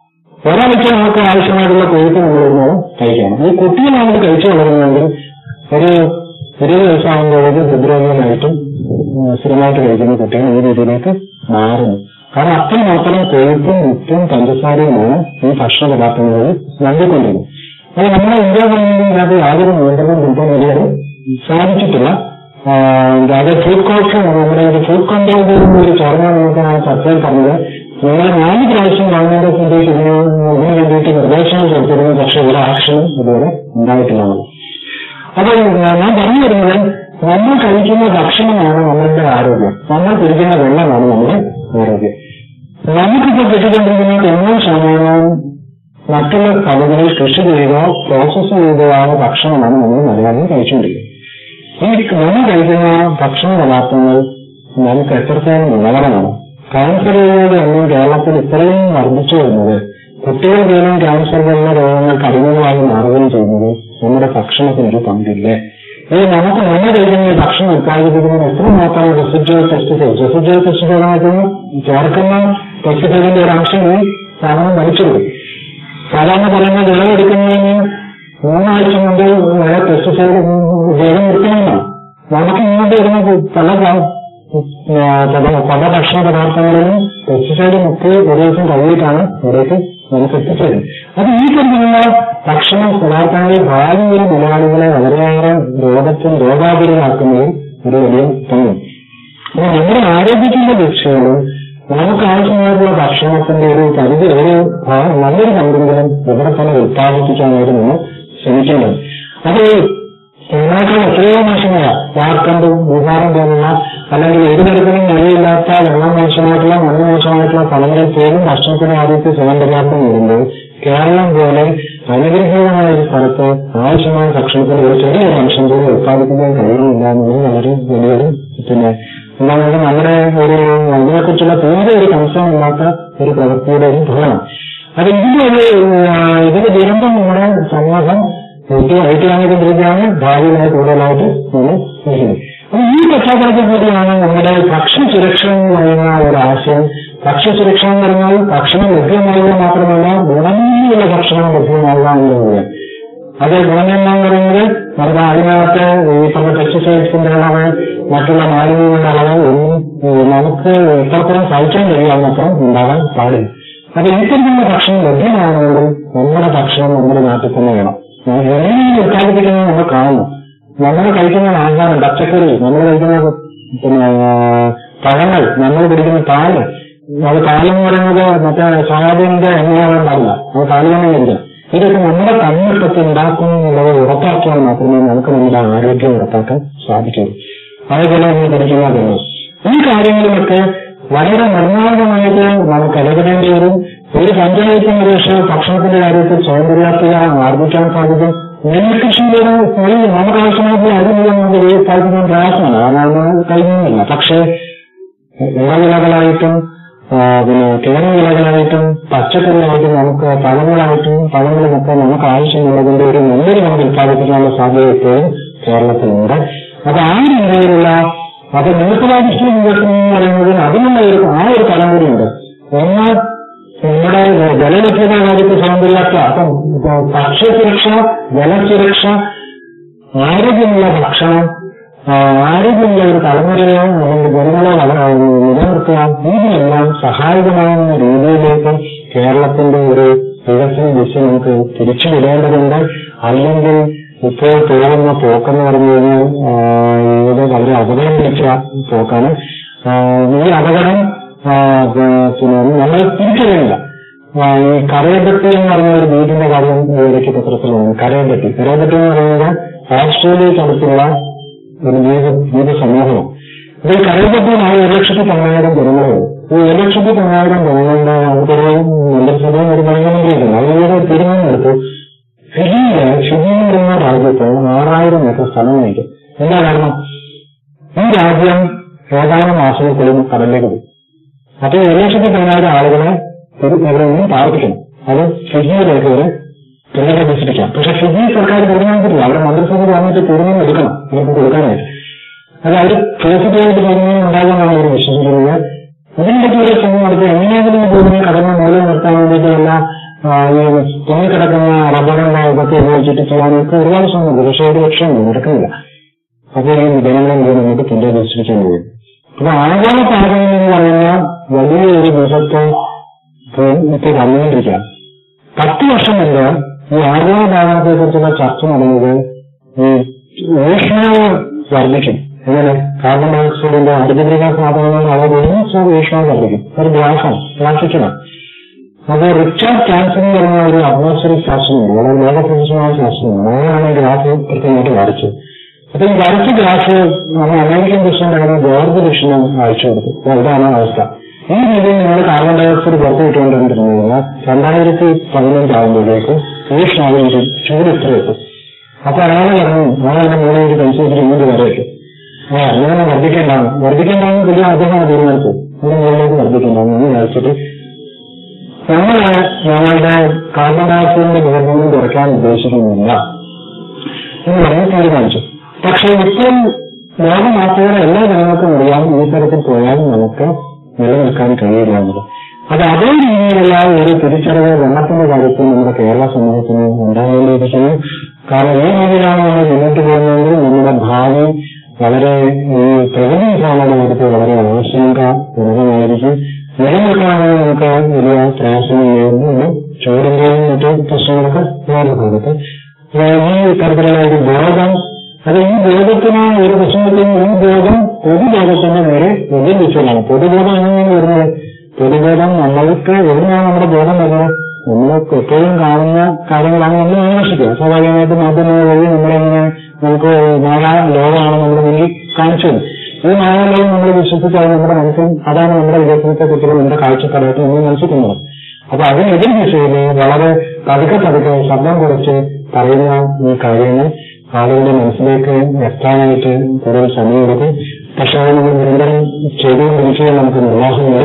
ഒരാഴ്ച നമുക്ക് ആവശ്യമായിട്ടുള്ള കൊഴുപ്പ് നമ്മൾ ഇരുന്നത് കഴിക്കാം ഈ കുട്ടികളാണ് ഇത് കഴിച്ചു വളരുന്നതെങ്കിൽ ഒരു ഇരുപത് ദിവസമാകുമ്പോഴേക്ക് ഹൃദ്രോഗമായിട്ടും സ്ഥിരമായിട്ട് കഴിക്കുന്ന കുട്ടികൾ ഈ രീതിയിലേക്ക് മാറുന്നു കാരണം അത്രമാത്രം കൊഴുപ്പും ഉപ്പും പഞ്ചസാരയുമാണ് ഈ ഭക്ഷണ പദാർത്ഥങ്ങളിൽ നൽകിക്കൊണ്ടിരുന്നത് അത് നമ്മുടെ ഇന്ത്യ ഗവൺമെന്റിനകത്ത് യാതൊരു നിയന്ത്രണം കൊണ്ടുപോകാൻ ഇതുവരെ സാധിച്ചിട്ടില്ല ആ, അത് ഫുഡ് കോർട്ട് നമ്മുടെ ഒരു ഫുഡ് കൺട്രോൾ ബോർഡിന്റെ ഒരു ചെയർമാൻ നമുക്ക് ആ ചർച്ചയിൽ പറഞ്ഞത് നിങ്ങൾ നാല് പ്രാവശ്യം ഗവൺമെന്റ് ഓഫ് ഇന്ത്യക്ക് ഇതിന് ഇതിന് വേണ്ടിയിട്ട് നിർദ്ദേശങ്ങൾ കൊടുത്തിരുന്നു പക്ഷെ ഒരു ആക്ഷനും ഇതുവരെ ഉണ്ടായിട്ടില്ല അപ്പോൾ ഞാൻ പറഞ്ഞു വരുന്നത് നമ്മൾ കഴിക്കുന്ന ഭക്ഷണമാണ് നമ്മളുടെ ആരോഗ്യം നമ്മൾ കുടിക്കുന്ന വെള്ളമാണ് നമ്മുടെ ആരോഗ്യം നമുക്കിപ്പോൾ കിട്ടിക്കൊണ്ടിരിക്കുന്ന തൊണ്ണൂറ് ശതമാനവും മറ്റുള്ള സ്ഥലങ്ങളിൽ കൃഷി ചെയ്തോ പ്രോസസ് ചെയ്തോ ആയ ഭക്ഷണമാണ് നമ്മൾ മലയാളികൾ കഴിച്ചുകൊണ്ടിരിക്കുന്നത് ഈ നമ്മൾ കഴിക്കുന്ന ഭക്ഷണ പദാർത്ഥങ്ങൾ നമുക്ക് എത്രത്തോളം ഗുണകരമാണ് ക്യാൻസർ രോഗികളുടെ എണ്ണം കേരളത്തിൽ ഇത്രയും വർദ്ധിച്ചു വരുന്നത് കുട്ടികൾ പോലും ക്യാൻസർ പോലുള്ള രോഗങ്ങൾക്ക് അടിമകളായി മാറുകയും ചെയ്യുന്നത് നമ്മുടെ ഭക്ഷണത്തിനൊരു പങ്കില്ലേ ഈ നമുക്ക് നമ്മൾ കഴിക്കുന്ന ഈ ഭക്ഷണം ഉത്പാദിപ്പിക്കുന്നത് എത്രമാത്രം റെസിഡ്യൂൾ പെസ്റ്റിസൈഡ് റെസിഡ്യൂൾ പെസ്റ്റിസൈഡ് എന്ന് ചേർക്കുന്ന പെസ്റ്റിസൈഡിന്റെ ഒരു അംശം ഈ സാധനം വലിച്ചെടുക്കും സാധാരണ പറയുന്ന വിളവെടുക്കുന്നതിന് മൂന്നാഴ്ച മുമ്പ് വിള പെസ്റ്റിസൈഡ് ഉപയോഗം നിർത്തണമെന്നാണ് നമുക്ക് ഇങ്ങോട്ട് വരുന്ന പല പ- ആ, പല- പല ഭക്ഷണ പദാർത്ഥങ്ങളിലും പെസ്റ്റിസൈഡ് മുക്കി ഒരു ദിവസം കഴിഞ്ഞിട്ടാണ് ഇവിടേക്ക് നമുക്ക് എത്തിച്ചത് അത് ഈ തരത്തിലുള്ള ഭക്ഷണ പദാർത്ഥങ്ങളിൽ ഭാവിയിൽ മലയാളികളെ വളരെയേറെ രോഗത്തിൽ രോഗാതുരരാക്കുന്നതിൽ ഒരു വലിയ പങ്ക് അപ്പൊ നമ്മുടെ ആരോഗ്യത്തിന്റെ ദൃശ്യങ്ങളും നമുക്ക് ആവശ്യമായിട്ടുള്ള ഭക്ഷണത്തിന്റെ ഒരു പരിധി ഒരു ഭാ- നല്ലൊരു പങ്കെങ്കിലും ഇവിടെ തന്നെ ഉത്പാദിപ്പിക്കാനായിട്ട് നമ്മൾ ശ്രമിക്കേണ്ടത് അത് ഇതിനേക്കാൾ എത്രയോ മോശമായ ജാർഖണ്ഡ് ബീഹാറും പോലുള്ള അല്ലെങ്കിൽ ഒരു തരത്തിലും മഴയില്ലാത്ത വെള്ളം മോശമായിട്ടുള്ള മണ്ണ് മോശമായിട്ടുള്ള സ്ഥലങ്ങളിൽ പോലും ഭക്ഷണത്തിന് ആദ്യത്തെ സ്വയം പര്യാപ്തം വരുമ്പോൾ കേരളം പോലെ അനുഗ്രഹീതമായ ഒരു സ്ഥലത്ത് ആവശ്യമായ ഭക്ഷണത്തിന് ഒരു ചെറിയൊരു അംശം പോലും ഉത്പാദിപ്പിക്കാൻ കഴിയുന്നില്ല എന്നുള്ളത് വളരെ വലിയൊരു പിന്നെ എന്താണ് നമ്മുടെ ഒരു അതിനെക്കുറിച്ചുള്ള തീരെ ഒരു കൺസേൺ ഇല്ലാത്ത ഒരു പ്രവൃത്തിയുടെ ഒരു ഫലമാണ് അത് ഇതിന്റെ ഒരു ആ, ഇതിന്റെ ദുരന്തം നമ്മുടെ സമൂഹം ഏറ്റുവാങ്ങിക്കൊണ്ടിരിക്കുകയാണ് ഭാവിയിലായി കൂടുതലായിട്ട് നമ്മൾ ചെയ്യുന്നത് അപ്പൊ ഈ പശ്ചാത്തലത്തിൽ കൂടിയാണ് നമ്മുടെ ഭക്ഷ്യസുരക്ഷ എന്ന് പറയുന്ന ഒരു ആശയം ഭക്ഷ്യസുരക്ഷ എന്ന് പറഞ്ഞാൽ ഭക്ഷണം ലഭ്യമാകുക മാത്രമല്ല ഗുണമേന്മയുള്ള ഭക്ഷണം ലഭ്യമാകുക എന്നുള്ളതാണ് അത് ഗുണമേന്മ എന്ന് പറയുന്നത് നമ്മുടെ അതിനകത്ത് ഈ പറഞ്ഞ പെസ്റ്റിസൈഡ്സിന്റെ അളവ് മറ്റുള്ള മാലിന്യങ്ങളുടെ അളവ് ഒന്നും ഏഹ്, നമുക്ക് എത്രത്തോളം സഹിക്കാൻ കഴിയാവുന്നത്രയും ഉണ്ടാകാൻ പാടില്ല അപ്പൊ ഇത്തരത്തിലുള്ള ഭക്ഷണം ലഭ്യമാണെങ്കിൽ നമ്മുടെ ഭക്ഷണം നമ്മുടെ നാട്ടിൽ തന്നെ വേണം എങ്ങനെയാണ് ഉത്പാദിപ്പിക്കുന്നത് നമ്മൾ കാണുന്നു നമ്മൾ കഴിക്കുന്ന ആഹാരം പച്ചക്കറി നമ്മൾ കഴിക്കുന്ന പിന്നെ ആ, പഴങ്ങൾ നമ്മൾ കുടിക്കുന്ന പാല് അത് പാലെന്ന് പറയുന്നത് മറ്റേ സോയാബീനിന്റെ എണ്ണയാണെന്നല്ല അത് പാല് തന്നെ കഴിക്കാം ഇതൊക്കെ നമ്മുടെ കണ്ണിട്ടത്ത് ഉണ്ടാക്കുന്നു എന്നുള്ളത് ഉറപ്പാക്കിയാൽ മാത്രമേ നമുക്ക് നമ്മുടെ ആരോഗ്യം ഉറപ്പാക്കാൻ സാധിക്കുള്ളൂ അതേപോലെ നമ്മൾ പഠിക്കുന്നതാണ് ഈ കാര്യങ്ങളിലൊക്കെ വളരെ നിർണായകമായിട്ട് നമുക്ക് ഇടപെടേണ്ടി വരും ഒരു പഞ്ചായത്ത് പ്രദേശ ഭക്ഷണത്തിന്റെ കാര്യത്തിൽ സ്വയം പര്യാപ്തത ആർജിക്കാൻ സാധിക്കും നെൽകൃഷിയുടെ സ്വയം നമുക്ക് ആവശ്യമായിട്ടുള്ള അരി മുഴുവൻ നമുക്ക് ഉത്പാദിപ്പിക്കാൻ പ്രയാസമാണ് കാരണം അത് കഴിയുന്നില്ല പക്ഷേ ഇളവിളകളായിട്ടും ആ, പിന്നെ കിഴങ്ങ് വിളകളായിട്ടും പച്ചക്കറികളായിട്ടും നമുക്ക് പഴങ്ങളായിട്ടും പഴങ്ങളുമൊക്കെ നമുക്ക് ആവശ്യമുള്ളതിന്റെ ഒരു നല്ലൊരു നമുക്ക് ഉത്പാദിപ്പിക്കാനുള്ള സാധ്യത ഇപ്പോഴും കേരളത്തിലുണ്ട് അപ്പൊ ആ രീതിയിലുള്ള അപ്പൊ നിർത്തലാധിഷ്ഠിത വികസനം എന്ന് പറയുന്നത് അതിനുള്ള ഒരു ആ ഒരു തലം കൂടിയുണ്ട് ഒന്ന് നമ്മുടെ ജലലഭ്യത കാര്യത്തിൽ സൗന്ദര്യാത്ത അപ്പം ഇപ്പൊ ഭക്ഷ്യസുരക്ഷ ജലസുരക്ഷ ആരോഗ്യമുള്ള ഭക്ഷണം ആ, ആരോഗ്യമുള്ള ഒരു തലമുറയെ അല്ലെങ്കിൽ ജനങ്ങളെ വള- നിലനിർത്തുവാൻ ഇതിനെല്ലാം സഹായകമാകുന്ന രീതിയിലേക്ക് കേരളത്തിന്റെ ഒരു വികസന ദിശ നമുക്ക് തിരിച്ചുവിടേണ്ടതുണ്ട് അല്ലെങ്കിൽ ഇപ്പോൾ പോകുന്ന പോക്കെന്ന് പറഞ്ഞു കഴിഞ്ഞാൽ ആ, ഇത് വളരെ അപകടം പിടിച്ച പോക്കാണ് ആ, ഈ അപകടം ആ, പിന്നെ നമ്മൾ തിരിച്ചറിയില്ല ആ, ഈ കരയപ്പെട്ടി എന്ന് പറഞ്ഞ ഒരു വീടിന്റെ കാര്യം ഈ ഇടയ്ക്ക് പത്രത്തിലാണ് കരയപ്പെട്ടി കരയപ്പെട്ടി എന്ന് പറയുന്നത് ഓസ്ട്രേലിയക്ക് അടുത്തുള്ള ഒരു ദ്വീപ ദ്വീപ സമൂഹമാണ് ഇത് ഈ കരയപ്പെട്ടിയിലാണ് ഒരു ലക്ഷത്തി തൊള്ളായിരം ജനങ്ങളുണ്ട് ഈ ഒരു ലക്ഷത്തി തൊള്ളായിരം ജനങ്ങളുടെ നമുക്കൊരു മന്ത്രിസഭയും ഒരു ഭരണമന്ത്രിയുണ്ട് അതിലൂടെ തീരുമാനമെടുത്തു ഫിജിയില് ഫിജി എന്ന് പറയുന്ന രാജ്യത്ത് ആറായിരം ഏക്കർ സ്ഥലം വാങ്ങിക്കും എന്താ കാരണം ഈ രാജ്യം ഏതാനും മാസങ്ങൾക്കുള്ളിൽ കടലിലേക്ക് പോകും അപ്പൊ ഈ ഒരു ലക്ഷത്തി പതിനായിരം ആളുകളെ ഒരു എവിടെയെങ്കിലും പാർപ്പിക്കണം അത് ഫിജിയിലേക്ക് ഒരു പുനരധിവസിപ്പിക്കാം പക്ഷെ ഫിജി സർക്കാർ തീരുമാനിച്ചിട്ടില്ല അവരുടെ മന്ത്രിസഭ വന്നിട്ട് തീരുമാനം എടുക്കണം ഇവർക്ക് കൊടുക്കാനായിട്ട് അത് അവർ പോസിറ്റീവായിട്ട് തീരുമാനം ഉണ്ടാകുമെന്നാണ് അവർ വിശ്വസിക്കുന്നത് ഇതിനിടയ്ക്ക് ഒരു ശ്രമം നടത്തി എങ്ങനെയെങ്കിലും ഈ ഭൂമിയെ കടന്ന് മൂലം നിർത്താൻ വേണ്ടിയിട്ടുള്ള ആ, ഈ തുണിക്കിടക്കുന്ന റബ്ബറിന്റെ ഇതൊക്കെ ഉപയോഗിച്ചിട്ട് ചെയ്യാനൊക്കെ ഒരുപാട് ശ്രമമുണ്ട് പക്ഷെ ഒരു ലക്ഷ്യം നടക്കുന്നില്ല അപ്പോൾ ഈ ജനങ്ങളെ മുഴുവൻ നമുക്ക് പുനരധിവസിപ്പിക്കാൻ കഴിയും അപ്പൊ ആഗോള താപനം എന്ന് പറയുന്ന വലിയ ഒരു വിപത്ത് ഇപ്പൊ വന്നുകൊണ്ടിരിക്കുകയാണ് പത്ത് വർഷം മുമ്പ് ഈ ആഗോള താപനത്തെ കുറിച്ചുള്ള ചർച്ച നടന്നത് ഈ ഊഷ്മാവ് വർദ്ധിക്കും എങ്ങനെ കാർബൺ ഡയോക്സൈഡിന്റെ ഹരിതഗൃഹ സാധനങ്ങൾ വളരെ ഊഷ്മാവ് വർദ്ധിക്കും ഒരു ഗ്ലാസാണ് പ്ലാസ്റ്റിക്കാണ് അപ്പൊ റിച്ചാർഡ് ക്യാൻസർ എന്ന് പറഞ്ഞ ഒരു അറ്റ്മോസ്ഫിയറിക് ശാസ്ത്രമുണ്ട് വളരെ ലോകപ്രസിദ്ധമായ ശാസ്ത്രമാണ് അങ്ങനെയാണ് ഈ ഗ്ലാസ് കൃത്യമായിട്ട് വരച്ചത് അപ്പൊ ഈ വരച്ച ഗ്ലാസ് നമ്മൾ അമേരിക്കൻ പ്രസിഡന്റ് ആയിരുന്ന ജോർജ് ബുഷിന് അയച്ചു കൊടുത്തു അപ്പൊ ഇതാണ് അവസ്ഥ ഈ രീതിയിൽ നിങ്ങൾ കാർബൺ ഡയോക്സൈഡ് പുറത്തു വിട്ടുകൊണ്ടിരുന്നിരുന്നത് രണ്ടായിരത്തി പതിനഞ്ച് ആകുമ്പോഴേക്ക് ഊഷ്മാവ് ഇത് ചൂട് ഇത്ര എത്തും അപ്പൊ അയാളെ പറഞ്ഞു അയാളുടെ മൂന്ന് ഒരു പെൻസിൽ ഇങ്ങോട്ട് വരയ്ക്കും ആ അങ്ങനെ വർദ്ധിക്കേണ്ടാണ് വർദ്ധിക്കേണ്ടാന്ന് പുതിയ അദ്ദേഹം തീരുമാനിച്ചു ഇതിന് മുകളിലേക്ക് വർദ്ധിക്കേണ്ടാന്ന് എന്ന് വിചാരിച്ചിട്ട് നമ്മൾ ഞങ്ങളുടെ കാർബൺ ഡയോക്സൈഡിന്റെ വിതരണം കുറയ്ക്കാൻ ഉദ്ദേശിക്കുന്നില്ല എന്ന് പറഞ്ഞ് തീരുമാനിച്ചു പക്ഷെ ഇപ്പോൾ ലോകം മാത്രമല്ല എല്ലാ ജനങ്ങൾക്കും അറിയാം ഈ തരത്തിൽ പോയാൽ നമുക്ക് നിലനിൽക്കാൻ കഴിയില്ല എന്നത് അത് അതേ രീതിയിലുള്ള ഒരു തിരിച്ചറിവ് വെള്ളത്തിന്റെ കാര്യത്തിൽ നമ്മുടെ കേരള സമൂഹത്തിന് ഉണ്ടാകേണ്ടിയിരിക്കുന്നു കാരണം ഈ രീതിയിലാണ് നമ്മൾ മുന്നോട്ട് പോകുന്നതെങ്കിൽ നമ്മുടെ ഭാവി വളരെ ഈ പ്രകൃതി വിഭവങ്ങളുടെ കാര്യത്തിൽ വളരെ ആശങ്ക ഉള്ളതായിരിക്കും നിലനിൽക്കണമെന്ന് നമുക്ക് വലിയ പ്രയാസം നേരിടുന്നു ചൂടിന്റെയും മറ്റു പ്രശ്നങ്ങളൊക്കെ വേറെ ഭാഗത്ത് അപ്പൊ ഈ തരത്തിലുള്ള ഒരു ബോധം അത് ഈ ബോധത്തിന് ഒരു പ്രശ്നത്തിനും ഈ ബോധം പൊതുബോധത്തിന്റെ നേരെ എതിർദിശയിലാണ് പൊതുബോധം എങ്ങനെയാണ് വരുന്നത് പൊതുബോധം നമ്മൾക്ക് എവിടെയാണ് നമ്മുടെ ബോധം വരുന്നത് നമ്മൾ എപ്പോഴും കാണുന്ന കാര്യങ്ങളാണ് നമ്മൾ അന്വേഷിക്കുക സ്വാഭാവികമായിട്ട് മാധ്യമങ്ങൾ വഴി നമ്മളെങ്ങനെ നമുക്ക് നാലാ ലോകമാണ് നമ്മുടെ മുന്നിൽ കാണിച്ചത് ഈ നാലാ ലോകം നമ്മൾ വിശ്വസിച്ചാൽ നമ്മുടെ മനസ്സിൽ അതാണ് നമ്മുടെ വികസനത്തെ കുറിച്ചുള്ള നമ്മുടെ കാഴ്ചപ്പാടായിട്ട് നമ്മൾ മനസ്സിലാക്കുന്നത് അപ്പൊ അതിനെതിർ ദിശയിൽ വളരെ പതുക്കെ പതുക്കെ ശബ്ദം കുറച്ച് പറയുന്ന ഈ കാര്യങ്ങൾ ആളുകളുടെ മനസ്സിലേക്ക് എത്താനായിട്ട് കൂടുതൽ സമയമെടുക്കും പക്ഷെ അത് നമ്മൾ നിരന്തരം ചെയ്തുകൊണ്ടിരിക്കുക നമുക്ക് നിർവാഹമുണ്ട്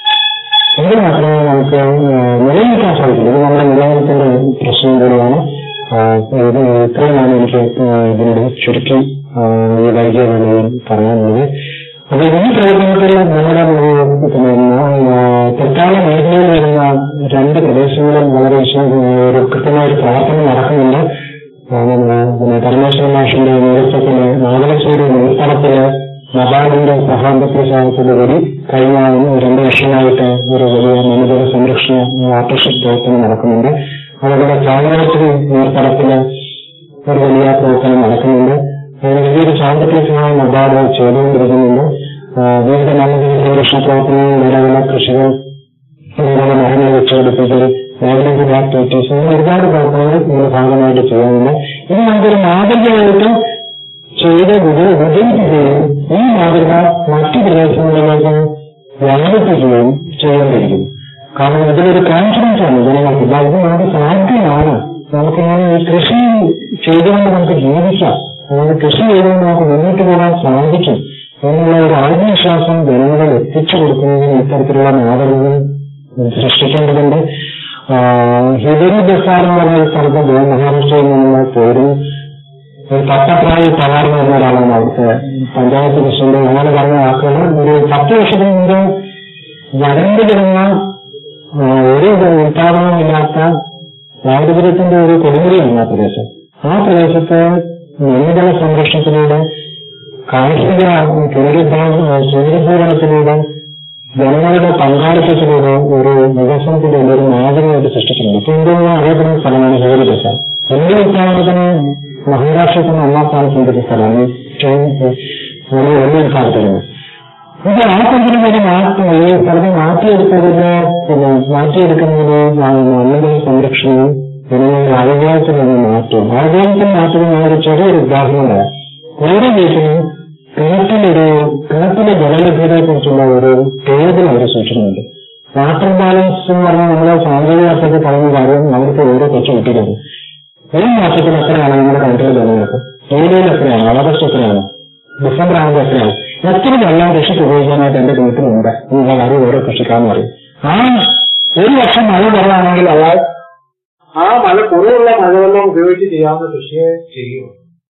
എങ്കിൽ മാത്രമേ നമുക്ക് നിലനിൽക്കാൻ സാധിക്കുള്ളൂ ഇത് നമ്മുടെ നിലനിൽപ്പിന്റെ പ്രശ്നം കൂടിയാണ് ആ, ഇത് ഇത്രയുമാണ് എനിക്ക് ആ, ഇതിന്റെ ചുരുക്കി ആ, ഈ വൈകിയ വേളയിൽ പറയാനുള്ളത് അപ്പൊ ഈ പ്രവർത്തനത്തിൽ നമ്മുടെ ഉം, പിന്നെ ആ, തെറ്റായ മേഖലയിൽ വരുന്ന രണ്ട് പ്രദേശങ്ങളിൽ വളരെ വിശ- ഒരു കൃത്യമായ ഒരു പ്രവർത്തനം നടക്കുന്നുണ്ട് ആ, പിന്നെ പിന്നെ പരമേശ്വരൻ മാഷിന്റെ നേതൃത്വത്തില് നാഗലശ്ശേരി നീർത്തടത്തില് നബാർഡിന്റെ സഹാന്തത്വ സഹായത്തോടു കൂടി കഴിഞ്ഞ രണ്ടു വർഷമായിട്ട് ഒരു വലിയ മനുജന സംരക്ഷണ വാട്ടർഷിപ്പ് പ്രവർത്തനം നടക്കുന്നുണ്ട് അതുപോലെ ചാങ്ങാശ്ശേരി നീർത്തടത്തില് ഒരു വലിയ പ്രവർത്തനം നടക്കുന്നുണ്ട് അതിന് വലിയൊരു സാമ്പത്തിക സഹായം നബാർഡ് ചെയ്തുകൊണ്ടിരിക്കുന്നുണ്ട് ആ, വിവിധ മനുജന സംരക്ഷണ പ്രവർത്തനങ്ങൾ നിലവിലെ കൃഷികൾ അതുപോലെ മരങ്ങൾ വെച്ചുപിടിപ്പിക്കൽ ലൈബ്രറി ആക്ടിവിറ്റീസ് അങ്ങനെ ഒരുപാട് പ്രവർത്തനങ്ങൾ ഇതിന്റെ ഭാഗമായിട്ട് ചെയ്യുന്നുണ്ട് ഇത് നമുക്കൊരു മാതൃകയായിട്ട് ചെയ്ത് വിജ- വിജയിക്കുകയും ഈ മാതൃക മറ്റു പ്രദേശങ്ങളിലേക്ക് വ്യാപിപ്പിക്കുകയും ചെയ്യേണ്ടിയിരിക്കുന്നു കാരണം ഇതിലൊരു കോൺഫിഡൻസ് ആണ് ജനങ്ങൾക്ക് ഇതാ ഇത് നമുക്ക് സാധ്യമാണ് നമുക്കിങ്ങനെ ഈ കൃഷി ചെയ്തുകൊണ്ട് നമുക്ക് ജീവിക്കാം നമുക്ക് കൃഷി ചെയ്തുകൊണ്ട് നമുക്ക് മുന്നോട്ട് പോകാൻ സാധിക്കും എന്നുള്ള ഒരു ആത്മവിശ്വാസം ജനങ്ങളിൽ എത്തിച്ചു കൊടുക്കുന്നതിന് ഇത്തരത്തിലുള്ള മാതൃകകൾ സൃഷ്ടിക്കേണ്ടതുണ്ട് ഹിബരി ബസാർ എന്ന് പറഞ്ഞ ഒരു സ്ഥലത്ത് പോയി മഹാരാഷ്ട്രയിൽ നിന്ന് പോയിരുന്നു ഒരു പട്ടപ്രായ പവാർ എന്ന് പറഞ്ഞ ഒരാളാണ് അവിടുത്തെ പഞ്ചായത്ത് പ്രസിഡന്റ് അങ്ങനെ പറഞ്ഞ വാക്കുകൾ ഒരു പത്ത് വർഷത്തിന് മുമ്പ് വരണ്ടു കിടന്ന ആ, ഒരു ഉത്പാദനമില്ലാത്ത ദാരിദ്ര്യത്തിന്റെ ഒരു കൊടുമുടിയാണ് ആ പ്രദേശം ആ പ്രദേശത്ത് മണ്ണിടല സംരക്ഷണത്തിലൂടെ കാർഷിക സൂര്യഭൂരണത്തിലൂടെ ജനങ്ങളുടെ പങ്കാളിത്തത്തിലൂടെ ഒരു വികസനത്തിന്റെ ഒരു മാതൃകയായിട്ട് സൃഷ്ടിച്ചിട്ടുണ്ട് ഇപ്പൊ ഇന്ത്യയിൽ അറിയപ്പെടുന്ന സ്ഥലമാണ് ഹേരി ദശ എന്റെ ഉത്പാദനത്തിന് മഹാരാഷ്ട്രത്തിന് ഒന്നാം സ്ഥാനം സ്വീകരിച്ച സ്ഥലമാണ് ഏറ്റവും വളരെ വലിയ ഉത്പാദനത്തിരുന്നത് ഇത് ആ സ്ഥലത്തിന് ഒരു മാറ്റം ഈ സ്ഥലത്ത് മാറ്റിയെടുത്തതിന് പിന്നെ മാറ്റിയെടുക്കുന്നതിന് മണ്ണിന്റെ സംരക്ഷണവും ജനങ്ങളുടെ ആരോഗ്യത്തിനുള്ള മാറ്റവും ആരോഗ്യത്തിന് മാറ്റവും ഞാനൊരു ചെറിയൊരു ഉദാഹരണം പറയാം ഓരോ വീട്ടിലും കിണറ്റിലൊരു കിണറ്റിലെ ജലലഭ്യതയെ കുറിച്ചുള്ള ഒരു ടേബിൾ അവർ സൂക്ഷിക്കുന്നുണ്ട് വാട്ടർ ബാലൻസ് എന്ന് പറഞ്ഞാൽ നമ്മളെ സാങ്കേതിക അർത്ഥത്തിൽ പറയുന്ന കാര്യം അവർക്ക് ഓരോ കൊച്ചു കുട്ടികളും ഒരു മാസത്തിൽ എത്രയാണ് നമ്മുടെ കിണറ്റിലെ ജലങ്ങൾക്ക് ഏരിയയിൽ എത്രയാണ് ഓഗസ്റ്റ് എത്രയാണ് ഡിസംബർ ആകുമ്പോൾ എത്രയാണ് എത്ര വെള്ളം കൃഷിക്ക് ഉപയോഗിക്കാനായിട്ട് എന്റെ വീട്ടിലുണ്ട് എന്നുള്ള കാര്യം ഓരോ കൃഷിക്കാരെന്ന് പറയും ആ ഒരു വർഷം മഴ കുറവാണെങ്കിൽ അയാൾ ആ മഴ കുറവുള്ള മഴവെള്ളം ഉപയോഗിച്ച് ചെയ്യാവുന്ന കൃഷിയെ ചെയ്യും